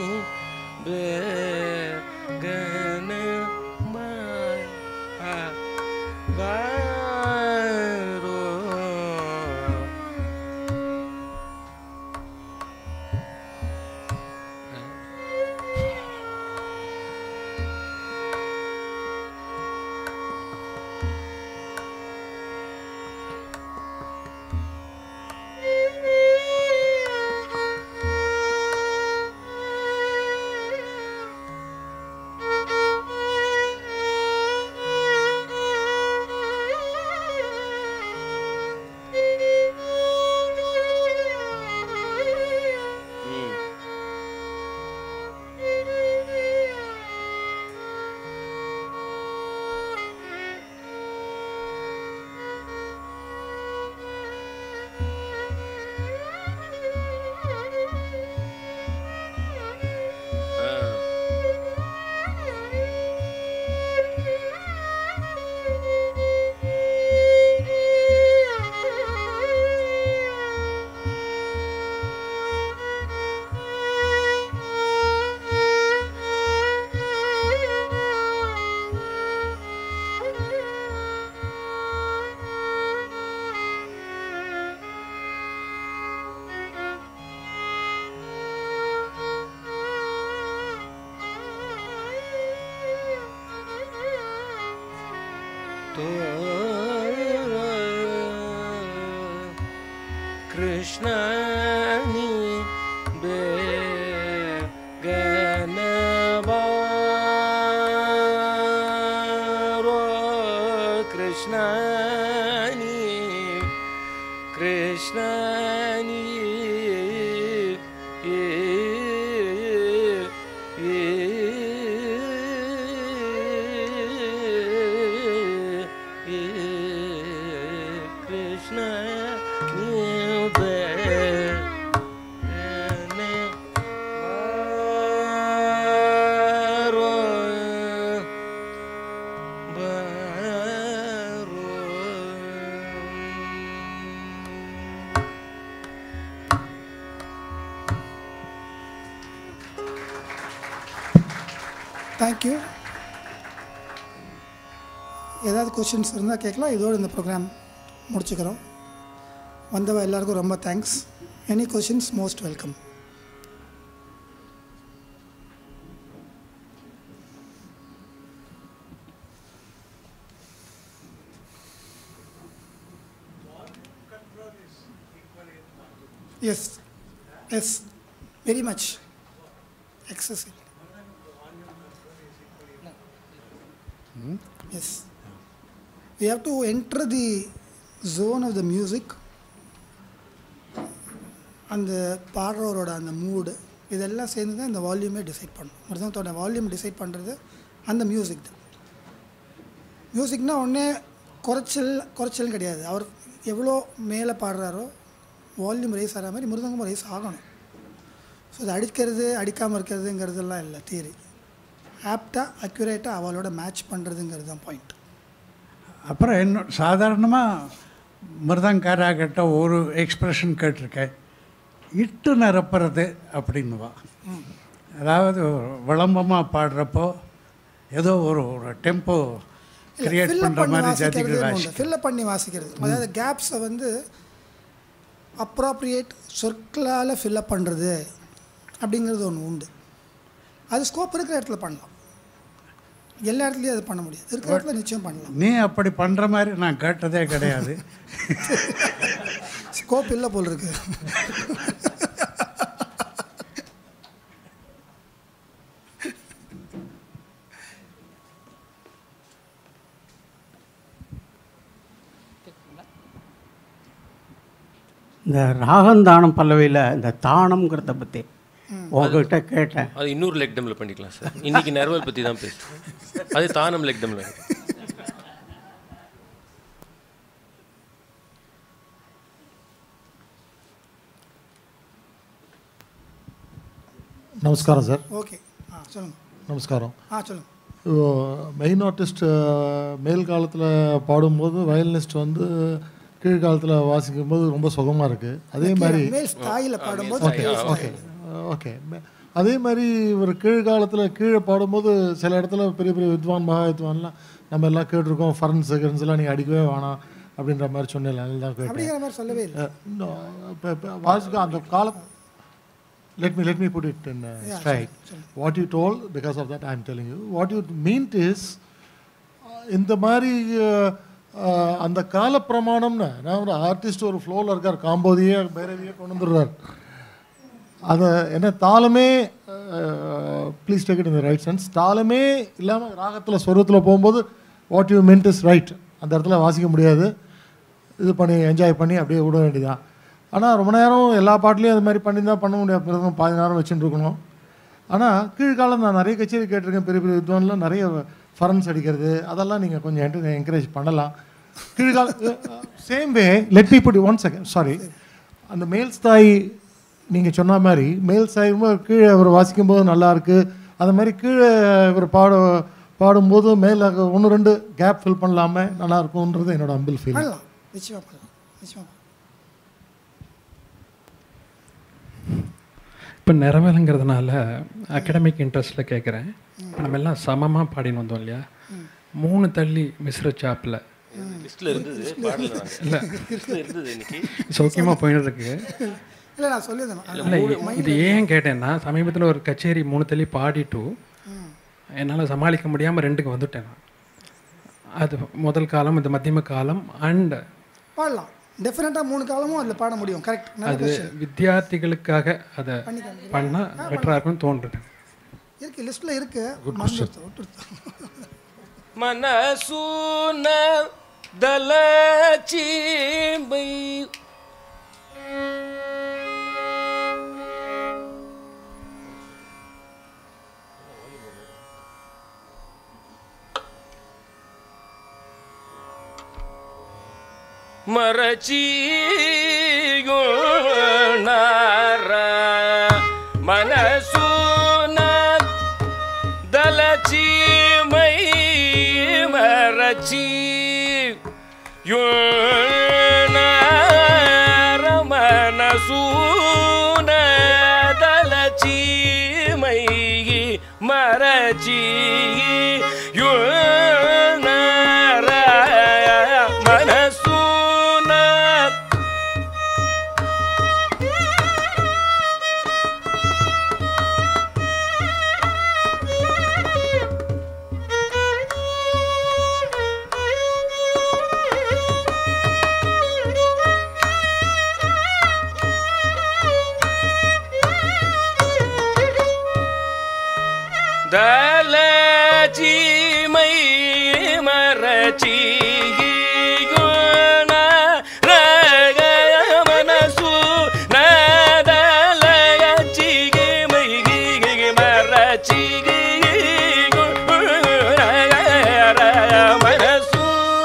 ಬೇಗನ ಬಾ ಬಾರೋ கிருஷ்ண நீ ಬೇಗನಬಾರೋ ಕೃಷ್ಣ ನೀ ಕೃಷ್ಣ ನೀ ಏ ಕೃಷ್ಣ தேங்க்யூ ஏதாவது கொஷின்ஸ் இருந்தால் கேட்கலாம் இதோடு இந்த ப்ரோக்ராம் முடிச்சுக்கிறோம் வந்தவ எல்லாருக்கும் ரொம்ப thanks any questions most welcome yes yes very much excessive Yes. We have to enter the zone of the music அந்த பாடுறவரோட அந்த மூடு இதெல்லாம் சேர்ந்து தான் இந்த வால்யூமே டிசைட் பண்ணும் மிருதங்கத்தோட வால்யூம் டிசைட் பண்ணுறது அந்த மியூசிக் தான் மியூசிக்னால் ஒன்றே குறைச்சல் குறைச்சல் கிடையாது அவர் எவ்வளோ மேலே பாடுறாரோ வால்யூம் ரைஸ் ஆகிற மாதிரி மிருதங்கமும் ரைஸ் ஆகணும் ஸோ அது அடிக்கிறது அடிக்காமல் இருக்கிறதுங்கிறதெல்லாம் இல்லை தியரி ஆப்டாக அக்யூரேட்டாக அவளோட மேட்ச் பண்ணுறதுங்கிறது தான் பாயிண்ட் அப்புறம் இன்னும் சாதாரணமாக மிருதங்காராகிட்ட ஒரு எக்ஸ்பிரஷன் கேட்டிருக்கேன் இட்டு நிரப்புறது அப்படின்னுவா அதாவது விளம்பமாக பாடுறப்போ ஏதோ ஒரு ஒரு டெம்போ கிரியேட் ஃபில்லப் பண்ணுற பண்ணி மாதிரி ஜாதிகள் வாசிக்கிறது வாசி ஃபில்லப் பண்ணி வாசிக்கிறது அதாவது கேப்ஸை வந்து அப்ராப்ரியேட் சொற்களால் ஃபில்லப் பண்ணுறது அப்படிங்கிறது ஒன்று உண்டு அது ஸ்கோப் இருக்கிற இடத்துல பண்ணலாம் எல்லா இடத்துலையும் அது பண்ண முடியாது இருக்கிற இடத்துல நிச்சயம் பண்ணலாம் நீ அப்படி பண்ணுற மாதிரி நான் கேட்டதே கிடையாது ஸ்கோப் இல்லை போல் இருக்கு இந்த ராகந்தானம் பல்லவியில் இந்த தானம்ங்கிறத பற்றி உங்ககிட்ட கேட்டேன் அது இன்னொரு லெக் டம்ல பண்ணிக்கலாம் சார் இன்னைக்கு நர்வல் பற்றி தான் பேசுகிறோம் அது தானம் லெக் டம்ல நமஸ்காரம் சார் ஓகே ஆ சொல்லுங்கள் நமஸ்காரம் ஆ சொல்லுங்கள் மெயின் ஆர்டிஸ்ட் மேல் காலத்தில் பாடும்போது வயலினிஸ்ட் வந்து கீழ் காலத்தில் வாசிக்கும் போது ரொம்ப சுகமாக இருக்குது அதே மாதிரி மேல் ஸ்தாயில் பாடும்போது ஓகே ஓகே ஓகே அதே மாதிரி ஒரு கீழ் காலத்தில் கீழே பாடும்போது சில இடத்துல பெரிய பெரிய வித்வான் மகா வித்வான்லாம் நம்ம எல்லாம் கேட்டிருக்கோம் ஃபரன் செகண்ட்ஸ் எல்லாம் நீங்கள் அடிக்கவே வேணாம் அப்படின்ற மாதிரி சொன்னேன் அதுதான் கேட்டேன் அப்படிங்கிற மாதிரி சொல்லவே இல்லை இப்போ வாசிக்க அந்த காலம் let me let me put it in uh, straight what you told because of that i'm telling you what you meant is uh, இந்த மாதிரி uh, uh, அந்த கால பிரமாணம்னு நான் ஒரு ஆர்டிஸ்ட் ஒரு ஃப்ளோவில் இருக்கார் காம்போதியே பைரவியே கொண்டு வந்துடுறார் அதை என்ன தாளமே ப்ளீஸ் டேக் இட் இந்த ரைட் சென்ஸ் தாளமே இல்லாமல் ராகத்தில் சொரத்தில் போகும்போது what you meant is right அந்த இடத்துல வாசிக்க முடியாது இது பண்ணி என்ஜாய் பண்ணி அப்படியே விட வேண்டியதான் ஆனால் ரொம்ப நேரம் எல்லா பாட்டுலேயும் அது மாதிரி பண்ணி தான் பண்ண முடியாது பிறகு பாதி நேரம் வச்சுட்டு இருக்கணும் ஆனால் கீழ்காலம் நான் நிறைய கச்சேரி கேட்டிருக்கேன் பெரிய பெரிய வித்வான்லாம் நிறைய ஃபரன்ஸ் அடிக்கிறது அதெல்லாம் நீங்கள் கொஞ்சம் என்ட்டு என்கரேஜ் பண்ணலாம் கீழ்கால same way let me put one second sorry அந்த மேல் ஸ்தாய் நீங்கள் சொன்ன மாதிரி மேல் ஸ்தாய் ரொம்ப கீழே அவர் வாசிக்கும்போது நல்லா இருக்கு அது மாதிரி கீழே இவர் பாட பாடும்போது மேலே ஒன்று ரெண்டு கேப் ஃபில் பண்ணலாமே நல்லா இருக்கும்ன்றது என்னோட அம்பிள் ஃபீல் பண்ணலாம் நிச்சயமாக பண்ணலாம் நிச்சயமாக இப்போ நிறவேலுங்கிறதுனால அகடமிக் இன்ட்ரெஸ்ட்டில் கேட்குறேன் நம்ம எல்லாம் சமமாக பாடின்னு வந்தோம் இல்லையா மூணு தள்ளி மிஸ்ர சாப்பில் லிஸ்ட்டில் இருந்தது பாடல இல்லை லிஸ்ட்டில் இருந்தது இன்னைக்கு சௌக்கியமாக போயிட்டு இருக்கு இல்லை நான் சொல்லியிருந்தேன் இல்லை இது- இது ஏன் கேட்டேன்னா சமீபத்தில் ஒரு கச்சேரி மூணு தள்ளி பாடிட்டு என்னால் சமாளிக்க முடியாமல் ரெண்டுக்கு வந்துட்டேன் நான் அது முதல் காலம் இந்த மத்தியம காலம் அண்ட் பாடலாம் டெஃபினட்டாக மூணு காலமும் அதில் பாட முடியும் கரெக்ட் நல்ல அது கொஸ்டின் வித்தியார்த்திகளுக்காக அதை பண்ணால் பெட்டராக இருக்கும்னு தோன்றுது இருக்கு லிஸ்ட்டில் இருக்கு மறந்துடுத்து, விட்டுடுத்து. ಮನಸೂನ ದಲಚಿ ಬೈ ಮರಚಿಯೋಣಾರ ಮನಸೂನ ದಲಚಿ ಮೈ ಮರಚಿ ಮನಸೂನ ದಲಚಿ ಮೈ ಮರಚಿ ಮನಸೂನ ದಲಚಿ ಮೈ ಮರಚಿ ಗುಣ ರಗ ಮನಸು ನದಲಚಿ ಮೈ ಮರಚಿ ಮನಸು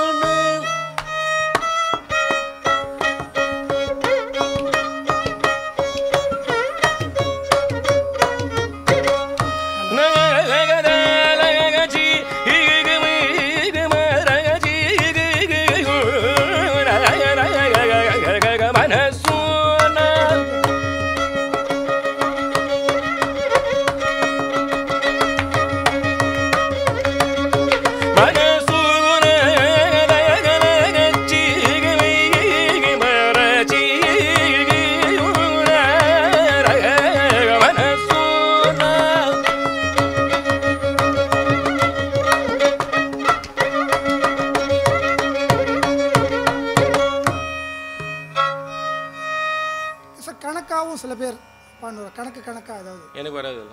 சார் கணக்காகவும் சில பேர் பாடுவார் கணக்கு கணக்கா அதாவது எனக்கு வராது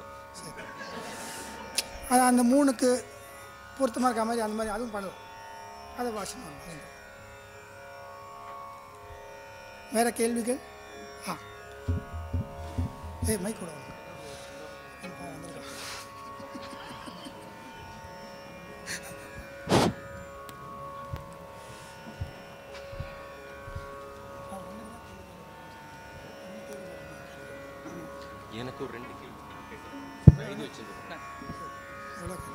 அது அந்த மூணுக்கு பொருத்தமாக இருக்க மாதிரி அந்த மாதிரி அதுவும் பண்ணுவோம் அதை வாசனம் வேற கேள்விகள் ஆ ஏய் மைக் கூட வாங்க. ஆ, வந்திருக்கான். எனக்கு ஒரு ரெண்டு கேள்வி எழுதி வச்சிருக்கேன் எவ்வளோ கேள்வி?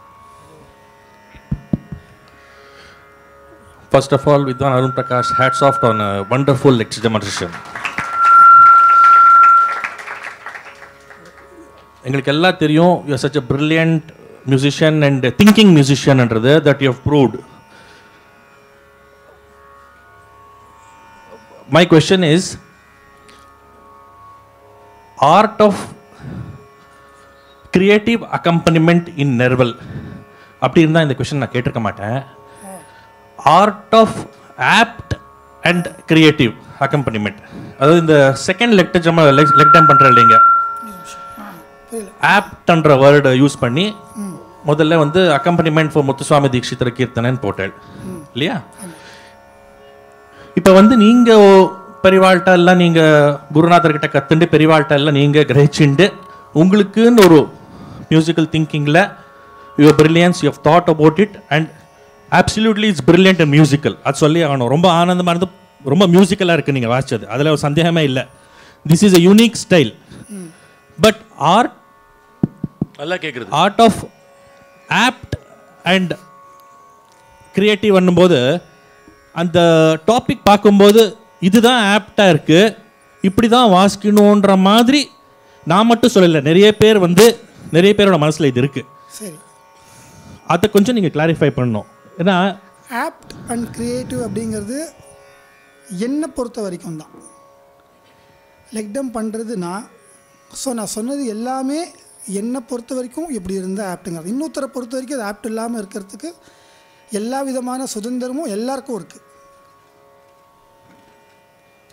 First of all, Vidwan Arun Prakash, hats off on a wonderful lecture demonstration. எங்களுக்கு எல்லாம் தெரியும் you are such a brilliant musician and thinking மியூசிஷியன்ன்றது that you have proved my question is art of creative accompaniment in neraval அப்படி இருந்தால் இந்த கொஸ்டின் நான் கேட்டிருக்க மாட்டேன் art of apt and creative accompaniment அதாவது இந்த செகண்ட் லெக்டர் நம்ம லெக் டைம் பண்ணுற இல்லைங்க புரியல ஆப்ட்ன்ற வேர்டை யூஸ் பண்ணி முதல்ல வந்து அக்கம்பனிமெண்ட் ஃபார் முத்துசுவாமி தீட்சிதர கீர்த்தனன் போட்டேன் இல்லையா இப்போ வந்து நீங்கள் பெரியவாள்கிட்ட எல்லாம் நீங்கள் குருநாதர்கிட்ட கற்றுண்டு பெரியவாள்கிட்ட எல்லாம் நீங்கள் கிரகிச்சுண்டு உங்களுக்குன்னு ஒரு மியூசிக்கல் திங்கிங்கில் your brilliance you thought about it and absolutely it's brilliant and musical அது சொல்லி ஆகணும் ரொம்ப ஆனந்தமாக இருந்து ரொம்ப மியூசிக்கலாக இருக்குது நீங்கள் வாசிச்சது அதில் ஒரு சந்தேகமே இல்லை this is a unique style but art நல்லா கேட்குறது art of apt and creative பண்ணும்போது அந்த டாபிக் பார்க்கும்போது இதுதான் ஆப்டாக இருக்குது இப்படி தான் வாசிக்கணுன்ற மாதிரி நான் மட்டும் சொல்லலை நிறைய பேர் வந்து நிறைய பேரோட மனசில் இது இருக்குது சரி அதை கொஞ்சம் நீங்கள் கிளாரிஃபை பண்ணணும் ஏன்னா ஆப்ட் அண்ட் கிரியேட்டிவ் அப்படிங்கிறது என்னை பொறுத்த வரைக்கும் தான் லெக்டம் பண்ணுறது நான் ஸோ நான் சொன்னது எல்லாமே என்னை பொறுத்த வரைக்கும் இப்படி இருந்த ஆப்ட்டுங்கிறது இன்னொருத்தரை பொறுத்த வரைக்கும் அது ஆப்ட் இல்லாமல் இருக்கிறதுக்கு எல்லா விதமான சுதந்திரமும் எல்லாருக்கும் இருக்குது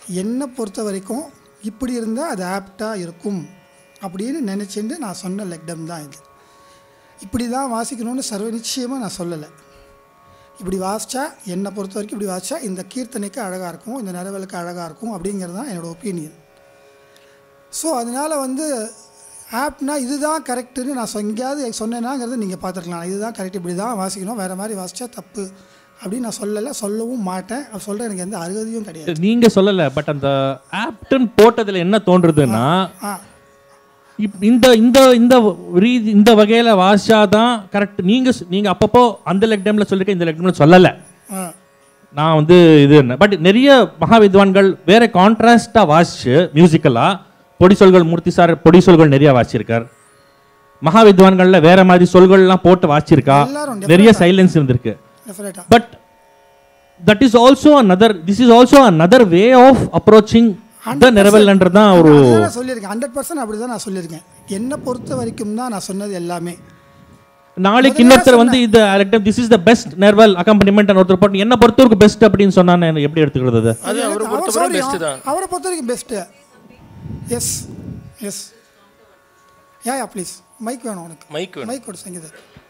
என்னை பொறுத்த வரைக்கும் இப்படி இருந்தால் அது ஆப்டாக இருக்கும் அப்படின்னு நினச்சிட்டு நான் சொன்ன லெக்டம் தான் இது இப்படி தான் வாசிக்கணும்னு சர்வ நிச்சயமாக நான் சொல்லலை இப்படி வாசித்தா என்னை பொறுத்த வரைக்கும் இப்படி வாசித்தா இந்த கீர்த்தனைக்கு அழகாக இருக்கும் இந்த நிறவலுக்கு அழகாக இருக்கும் அப்படிங்கிறது தான் என்னோடய ஒப்பீனியன் ஸோ அதனால் வந்து ஆப்னா இதுதான் கரெக்டுன்னு நான் சொ- எங்கேயாவது சொன்னேனாங்கிறத நீங்கள் பார்த்துருக்கலாம் இதுதான் கரெக்ட் இப்படி தான் வாசிக்கணும் வேறு மாதிரி வாசித்தா தப்பு அப்படின்னு நான் சொல்லலை சொல்லவும் மாட்டேன் அது சொல்கிற எனக்கு எந்த அருகதையும் கிடையாது நீங்க சொல்லல பட் அந்த ஆப்டன் போட்டதுல என்ன தோன்றுதுன்னா ஆ இப்- இந்த இந்த இந்த ரீதி இந்த வகையில வாசிச்சாதான் கரெக்ட் நீங்க சொ- நீங்க அப்பப்போ அந்த லெக் டைம்ல சொல்லிருக்க இந்த லெக் டைம்ல சொல்லல ஆ நான் வந்து இது பட் நிறைய மகா வித்வான்கள் வேற கான்ட்ராஸ்டா வாசிச்சு மியூசிக்கலா பொடி சொல்கள் மூர்த்தி சார் பொடி சொல்கள் நிறைய வாசிச்சிருக்கார் மகா வித்வான்கள்ல வேற மாதிரி சொல்கள்லாம் போட்டு வாசிச்சிருக்கா எல்லாரும் நிறைய சைலன்ஸ் இருந்திருக்கு டெஃபினட்டாக but that is also another this is also another way of approaching the நிறவல்ன்றது தான் ஒரு அதுதான் நான் சொல்லியிருக்கேன் ஹண்ட்ரட் பர்சன்ட் அப்படி தான் நான் சொல்லியிருக்கேன் என்னை பொறுத்த வரைக்கும் தான் நான் சொன்னது எல்லாமே நாளைக்கு இன்னொருத்தர் வந்து இது this is the best neraval accompaniment ஒருத்தர் போட்டு என்ன பொறுத்தவரைக்கும் பெஸ்ட் அப்படின்னு சொன்னா நான் எப்படி எடுத்துக்கிறது அது? அது அவரை அவர் பொறுத்தவரை சௌரியம். பெஸ்ட்டு தான் அவரை பொறுத்த வரைக்கும் best yes yes yeah yeah please mic வேணும் உனக்கு மைக் வேணும் மைக் கொடு சங்கீதா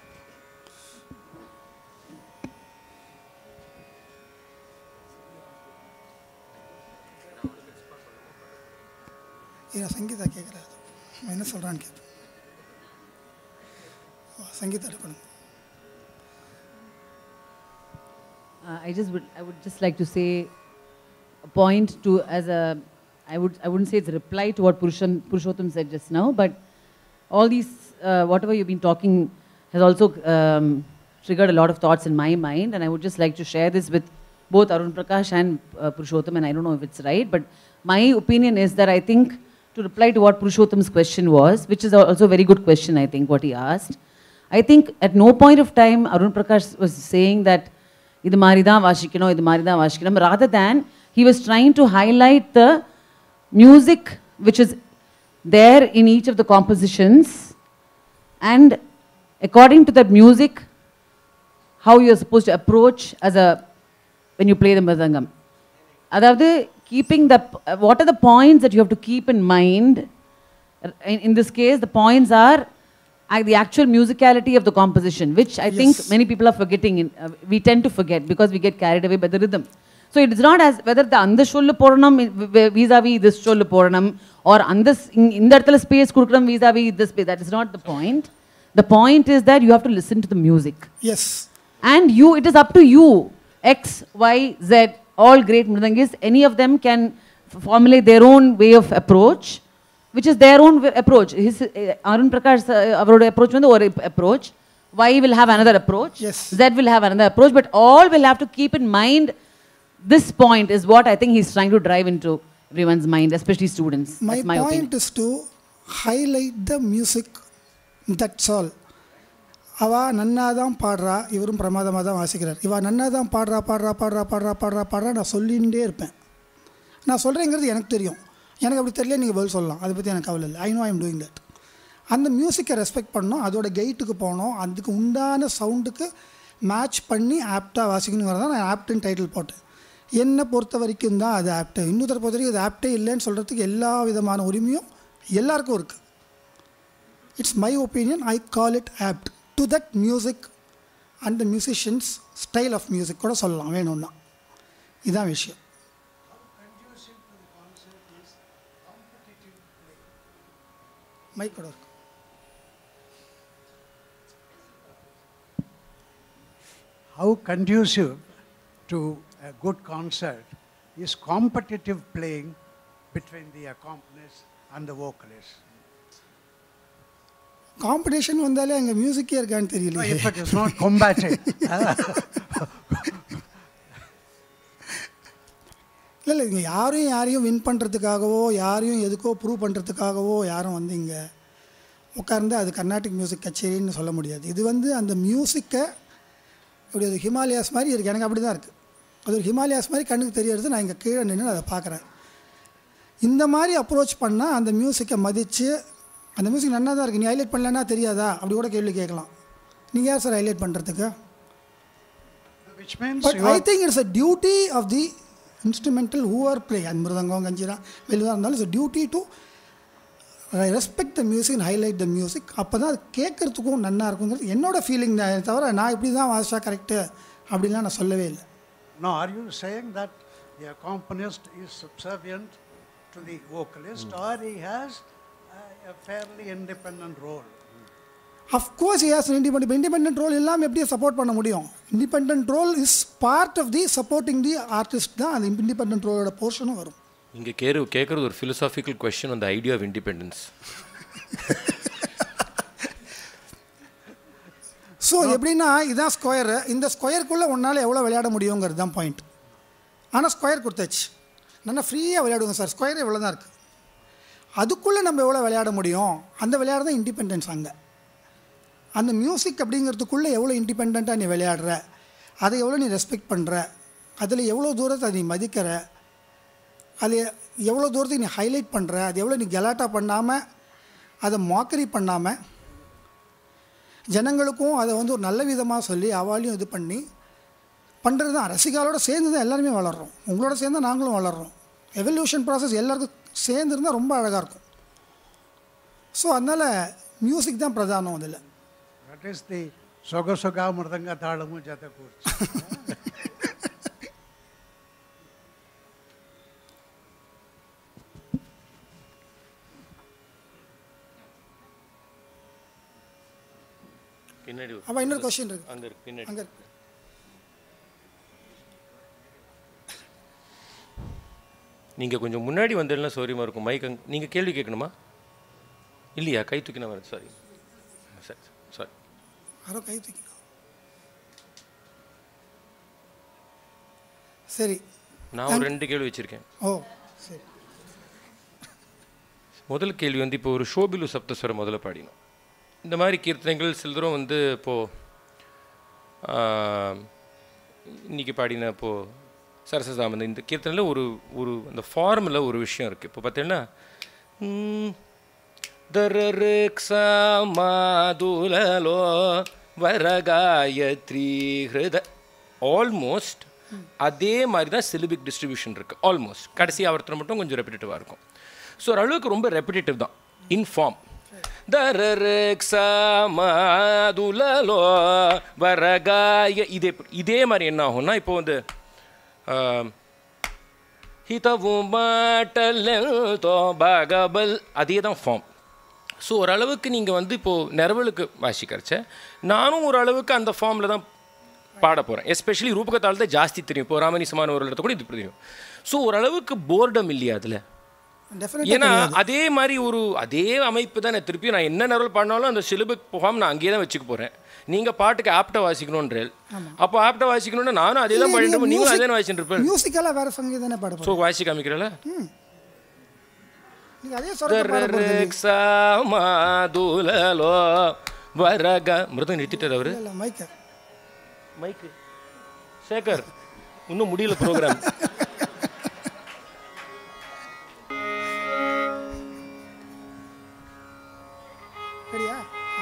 இதை சங்கீதா கேட்குறாரு அவன் என்ன சொல்கிறான்னு கேட்பேன் சங்கீதா இருக்கணும் Uh, I just would I would just like to say a point to as a I would I wouldn't say it's a reply to what Purusham, Purushottam said just now, but all these uh, whatever you've been talking has also um, triggered a lot of thoughts in my mind, and I would just like to share this with both Arun Prakash and uh, Purushottam, and I don't know if it's right, but my opinion is that I think to reply to what Purushottam's question was, which is also a very good question, I think what he asked. I think at no point of time Arun Prakash was saying that இது மாதிரி தான் வாசிக்கணும் இது மாதிரி தான் வாசிக்கணும் rather than he was trying to highlight the music which is there in each of the compositions and according to that music how you are supposed to approach as a when you play the mridangam அதாவது keeping the what are the points that you have to keep in mind in, in this case the points are uh, the actual musicality of the composition which i think many people are forgetting in, uh, we tend to forget because we get carried away by the rhythm so it is not as whether the அந்த சொல்லு போடணும் vis-a-vis this சொல்லு போடணும் or அந்த s- இங்க- இந்த இடத்துல space கொடுக்கணும் vis-a-vis this space that is not the point the point is that you have to listen to the music yes and you it is up to you x y z all great mridangis any of them can f- formulate their own way of approach which is their own way- approach his uh, arun prakash uh, அவரோட approach வந்து ஒரு approach y will have another approach Yes. z will have another approach but all will have to keep in mind this point is what i think he's trying to drive into everyone's mind especially students My, that's my point opinion is to highlight the music. That's all. அவ நன்னா தான் பாடுறா இவரும் பிரமாதமாக தான் வாசிக்கிறார் இவ நன்னா தான் பாடுறா பாடுறா பாடுறா பாடுறா பாடுறா பாடுறா நான் சொல்லிகிட்டே இருப்பேன் நான் சொல்கிறேங்கிறது எனக்கு தெரியும் எனக்கு அப்படி தெரியல நீங்கள் பதில் சொல்லலாம் அதை பற்றி எனக்கு கவலை இல்லை I know I'm doing that அந்த மியூசிக்கை ரெஸ்பெக்ட் பண்ணணும் அதோட கெயிட்டுக்கு போகணும் அதுக்கு உண்டான சவுண்டுக்கு மேட்ச் பண்ணி ஆப்டாக வாசிக்கணுங்கிறத நான் ஆப்டுன்னு டைட்டில் போட்டேன் என்னை பொறுத்த வரைக்கும் தான் அது ஆப்டு இன்னொருத்தரை பொறுத்த வரைக்கும் அது ஆப்டே இல்லைன்னு சொல்கிறதுக்கு எல்லா விதமான உரிமையும் எல்லாருக்கும் இருக்குது it's my opinion I call it apt to that music and the musicians style of music கூட சொல்லலாம் வேணும்னா இதுதான் விஷயம் மைக் கூட இருக்கு How conducive to a good concert is competitive playing between the accompanist and the vocalist. Competition வந்தாலே அங்கே மியூசிக்கே இருக்கான்னு No, தெரியல if it is not combating, இல்லை இல்லை இங்கே யாரையும் யாரையும் வின் பண்ணுறதுக்காகவோ யாரையும் எதுக்கோ ப்ரூவ் பண்ணுறதுக்காகவோ யாரும் வந்து இங்கே உட்கார்ந்து அது கர்நாடிக் மியூசிக் கச்சேரின்னு சொல்ல முடியாது இது வந்து அந்த மியூசிக்கை இப்படி ஒரு ஹிமாலயாஸ் மாதிரி இருக்குது எனக்கு அப்படி தான் இருக்குது அது ஒரு ஹிமாலயாஸ் மாதிரி கண்ணுக்கு தெரியறது நான் இங்கே கீழே நின்று அதை பார்க்குறேன் இந்த மாதிரி அப்ரோச் பண்ணால் அந்த மியூசிக்கை மதித்து அந்த மியூசிக் நல்லா தான் இருக்குது நீ ஹைலைட் பண்ணலன்னா தெரியாதா அப்படி கூட கேள்வி கேட்கலாம் நீங்கள் யார் சார் ஹைலைட் பண்ணுறதுக்கு which means But you I are, think it's a duty of the instrumental who are play அது மிருதங்கம் கஞ்சிரா வெளியாக இருந்தாலும் it's duty to respect the music and highlight the music அப்போ தான் அது கேட்குறதுக்கும் நல்லா இருக்குங்கிறது என்னோட ஃபீலிங் தான் தவிர நான் இப்படி தான் வாசிச்சா கரெக்டு அப்படின்லாம் நான் சொல்லவே இல்லை Now, are you saying that the accompanist is subservient to the vocalist or he has uh, a fairly independent role? Of course yes independent independent role இல்லாமல் எப்படி சப்போர்ட் பண்ண முடியும் independent role is part of the supporting the artist தான் அந்த independent ரோலோட போர்ஷனும் வரும் இங்கே கேரு கேட்குறது ஒரு ஃபிலசாபிக்கல் கொஸ்டின் அந்த ஐடியா ஆஃப் இண்டிபெண்டன்ஸ் ஸோ எப்படின்னா இதான் ஸ்கொயரு இந்த ஸ்கொயருக்குள்ளே உன்னால் எவ்வளோ விளையாட முடியுங்கிறது தான் பாயிண்ட் ஆனால் ஸ்கொயர் கொடுத்தாச்சு நல்லா ஃப்ரீயாக விளையாடுவோங்க சார் ஸ்கொயர் இவ்வளோ தான் இருக்குது அதுக்குள்ளே நம்ம எவ்வளோ விளையாட முடியும் அந்த விளையாட தான் இண்டிபெண்டன்ஸ் அங்கே அந்த மியூசிக் அப்படிங்கிறதுக்குள்ளே எவ்வளோ இண்டிபெண்ட்டாக நீ விளையாடுற அதை எவ்வளோ நீ ரெஸ்பெக்ட் பண்ணுற அதில் எவ்வளோ தூரத்தை நீ மதிக்கிற அது எவ்வளோ தூரத்துக்கு நீ ஹைலைட் பண்ணுற அது எவ்வளோ நீ கலாட்டா பண்ணாமல் அதை மாக்கரி பண்ணாமல் ஜனங்களுக்கும் அதை வந்து ஒரு நல்ல விதமாக சொல்லி அவாலையும் இது பண்ணி பண்ணுறது தான் ரசிகாலோட சேர்ந்து தான் எல்லாருமே வளர்றோம் உங்களோட சேர்ந்து தான் நாங்களும் வளர்றோம் எவல்யூஷன் ப்ராசஸ் எல்லாருக்கும் சேர்ந்து இருந்தால் ரொம்ப அழகாக இருக்கும் ஸோ அதனால் மியூசிக் தான் பிரதானம் அதில் That is the Soga Soga Murdanga Thalamu Jata Kurchi. பின்னாடி ஒரு- அப்போ இன்னொரு கொஷின் இருக்கு அங்க இருக்கு பின்னாடி அங்கே இருக்கு நீங்கள் கொஞ்சம் முன்னாடி வந்தீங்கன்னா சௌரியமாக இருக்கும் மைக் அங்க நீங்கள் கேள்வி கேட்கணுமா இல்லையா கை தூக்கினா வருது சாரி சரி சாரி யாரோ கை தூக்கணும் சரி நான் ஒரு ரெண்டு கேள்வி வச்சுருக்கேன் ஓ சரி முதல் கேள்வி வந்து இப்போ ஒரு ஷோபிலு சப்தஸ்வரம் முதல்ல பாடினோம் இந்த மாதிரி கீர்த்தனைகள் சிலதரம் வந்து இப்போது இன்னைக்கு பாடின இப்போது சரசசாமந்த இந்த கீர்த்தனையில் ஒரு ஒரு அந்த ஃபார்மில் ஒரு விஷயம் இருக்குது இப்போ பார்த்தீங்கன்னா தரருக்ஸாமாதுலலோ வரகாயத்ரி ஹிருத ஆல்மோஸ்ட் அதே மாதிரி தான் சிலிபிக் டிஸ்ட்ரிபியூஷன் இருக்குது ஆல்மோஸ்ட் கடைசி ஆவர்த்தனம் மட்டும் கொஞ்சம் ரெப்பிட்டேட்டிவாக இருக்கும் ஸோ ஒரு அளவுக்கு ரொம்ப ரெப்பிட்டேட்டிவ் தான் இன் ஃபார்ம் தரருக்ஸாமாதுலலோ வரகாய இதே இதே மாதிரி என்ன ஆகும்னா இப்போ வந்து ஆஹ், ஹிதவும் மாட்டலோ பகபல் அதே தான் ஃபார்ம் ஸோ ஓரளவுக்கு நீங்கள் வந்து இப்போது நிறவலுக்கு வாசிக்கிறச்ச நானும் ஓரளவுக்கு அந்த ஃபார்மில் தான் பாட போகிறேன் எஸ்பெஷலி ரூபகத்தாளத்தை ஜாஸ்தி தெரியும் இப்போ ராமணி சமான ஒரு இடத்த கூட இது தெரியும் ஸோ ஓரளவுக்கு போர்டம் இல்லையா அதில் டெஃபினட்டாக ஏன்னா அதே மாதிரி ஒரு அதே அமைப்பு தான் நான் திருப்பி நான் என்ன நிரல் பண்ணாலும் அந்த சிலுபுக் ஃபார்ம் நான் அங்கேயே தான் வச்சுக்க போகிறேன் நீங்கள் பாட்டுக்கு ஆப்டை வாசிக்கணுன்றேல் அப்போ ஆப்டை வாசிக்கணும்னா நானும் அதே தான் பாடிட்டு இருப்பேன், நீங்களும் அதே தான் வாசிச்சுட்டு இருப்பேன் மியூசிக்கலாக வேறு சங்கீதம் தானே பாட ஸோ போகிறோம் வாசி காமிக்கிறல நீங்கள் அதே சொல்ல பாட போகிறது மாதுலலோ வரக மிருதம் நிறுத்திட்டார் அவரு இல்லை மைக்க மைக்கு சேகர் இன்னும் முடியல ப்ரோக்ராம் சரியா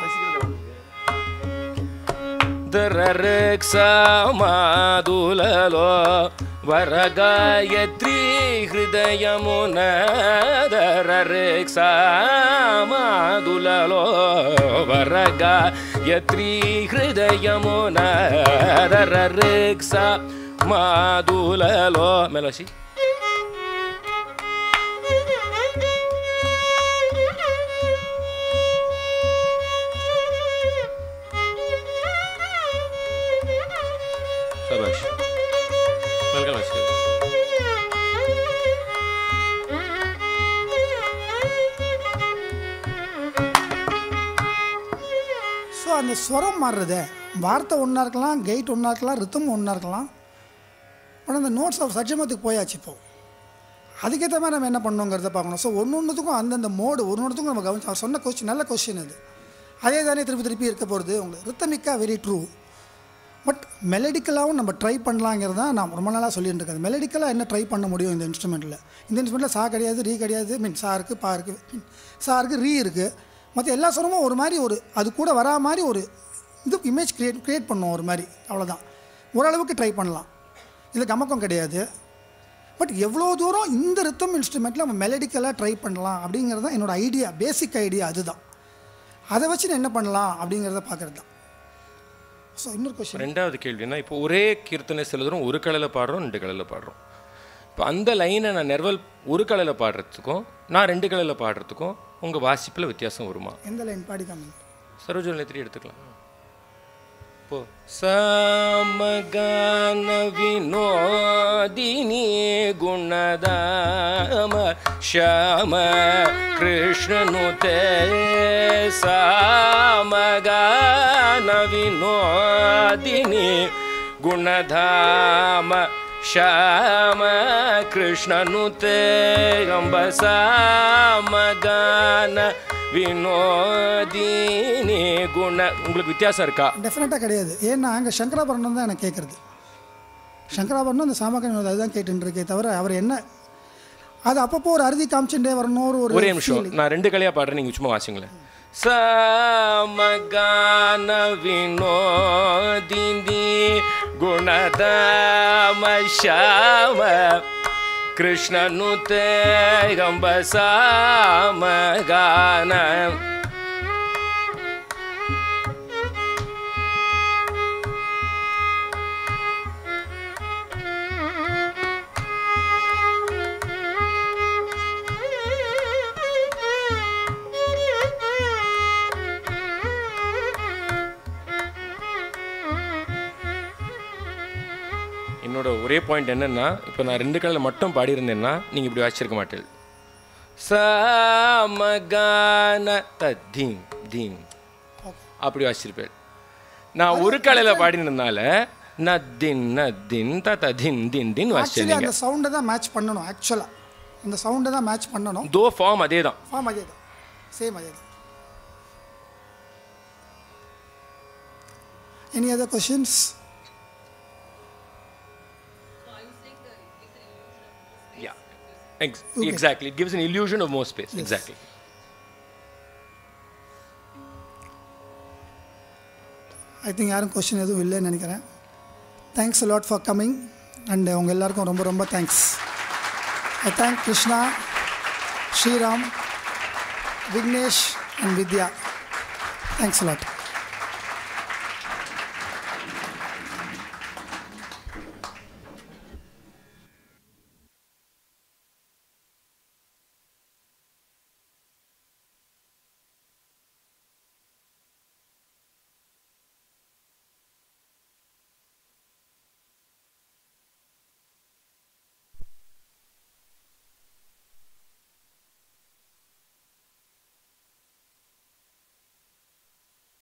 దరరక్సమాదులలో వరగాయత్రీ హృదయమున దరరక్సమాదులలో వరగాయత్రీ హృదయమున దరరక్స మాదులలో మెలసి சபாஷ் வெல்கம் வாசிக்கிறது ஸோ அந்த ஸ்வரம் மாறுறதே வார்த்தை ஒன்றா இருக்கலாம் கெயிட் ஒன்றா இருக்கலாம் ரித்தம் ஒன்றா இருக்கலாம் ஆனால் அந்த நோட்ஸ் ஆஃப் சட்ஜமத்துக்கு போயாச்சு இப்போ அதுக்கேற்ற மாதிரி நம்ம என்ன பண்ணோங்கிறத பார்க்கணும் ஸோ ஒன்று ஒன்றுத்துக்கும் அந்தந்த மோடு ஒரு ஒன்றுத்துக்கும் நம்ம கவனிச்சு அவர் சொன்ன கொஸ்டின் நல்ல கொஸ்டின் அது அதே தானே திருப்பி திருப்பி இருக்க போகிறது உங்களுக்கு ரித்தமிக்கா வெரி ட்ரூ பட் மெலடிக்கலாகவும் நம்ம ட்ரை பண்ணலாங்கிறது தான் நான் ரொம்ப நாளாக சொல்லிட்டு இருக்கேன் மெலடிக்கலாக என்ன ட்ரை பண்ண முடியும் இந்த இன்ஸ்ட்ருமெண்ட்டில் இந்த இன்ஸ்ட்ருமெண்ட்டில் சா கிடையாது ரீ கிடையாது மீன் சா இருக்குது பா இருக்குது சா இருக்குது ரீ இருக்குது மற்ற எல்லா சுரமும் ஒரு மாதிரி ஒரு அது கூட வரா மாதிரி ஒரு இது இமேஜ் க்ரியேட் க்ரியேட் பண்ணும் ஒரு மாதிரி அவ்வளோதான் ஓரளவுக்கு ட்ரை பண்ணலாம் இது கமக்கம் கிடையாது பட் எவ்வளோ தூரம் இந்த ரித்தம் இன்ஸ்ட்ருமெண்ட்டில் நம்ம மெலடிக்கலாக ட்ரை பண்ணலாம் அப்படிங்கிறது தான் என்னோட ஐடியா பேசிக் ஐடியா அதுதான் அதை வச்சு நான் என்ன பண்ணலாம் அப்படிங்கிறத பார்க்குறது தான் ஸோ இன்னொரு கொஸ்டின் ரெண்டாவது கேள்வினா இப்போ ஒரே கீர்த்தனை சில தூரம் ஒரு கலையில் பாடுறோம் ரெண்டு கலையில் பாடுறோம் இப்போ அந்த லைனை நான் நெர்வல் ஒரு கலையில் பாடுறதுக்கும் நான் ரெண்டு கலையில் பாடுறதுக்கும் உங்கள் வாசிப்பில் வித்தியாசம் வருமா எந்த லைன் பாடி காமிங்க சரோஜ நிலையத்திரி எடுத்துக்கலாம் இப்போ சமகான வினோதினி குணதாம ஷாம கிருஷ்ணனு தே சமகான வினோதினி குணதாம ஷாம கிருஷ்ணனு தே அம்ப சமகான வினோதினி குண உங்களுக்கு வித்தியாசம் இருக்கா டெஃபினட்டாக கிடையாது ஏன்னா அங்கே சங்கராபரணம் தான் எனக்கு கேட்குறது சங்கராபரணம் அந்த சாமகன் அதுதான் கேட்டுட்டு இருக்கே தவிர அவர் என்ன அது அப்பப்போ ஒரு அறுதி காமிச்சுட்டே வரணும் ஒரு ஒரு ஒரே நிமிஷம் நான் ரெண்டு கலையா பாடுறேன் நீங்க சும்மா வாசிங்களேன் சமகான வினோதினி குணதாம ஷாம கிருஷ்ணனு தேகம்ப சாமகான என்னோட ஒரே பாயிண்ட் என்னன்னா இப்போ நான் ரெண்டு கலையில் மட்டும் பாடியிருந்தேன்னா நீங்கள் இப்படி வாசிச்சிருக்க மாட்டேன் சமகான தீம் தீம் அப்படி வாசிச்சிருப்பேன் நான் ஒரு கலையில் பாடினதுனால நத்தின் நத்தின் தத தின் தின் தின் ஆக்சுவலி வாசிச்சிருந்தீங்க அந்த சவுண்டை தான் மேட்ச் பண்ணணும் ஆக்சுவலாக அந்த சவுண்டை தான் மேட்ச் பண்ணணும் தோ ஃபார்ம் அதே தான் ஃபார்ம் அதே தான் சேம் அதே தான் any other questions Yeah, Ex- exactly. It gives an illusion of more space. Exactly. I think யாரும் கொஷின் எதுவும் இல்லைன்னு நினைக்கிறேன் thanks lot for coming and உங்கள் எல்லாருக்கும் ரொம்ப ரொம்ப தேங்க்ஸ் I thank Krishna Sriram Vignesh and Vidya thanks lot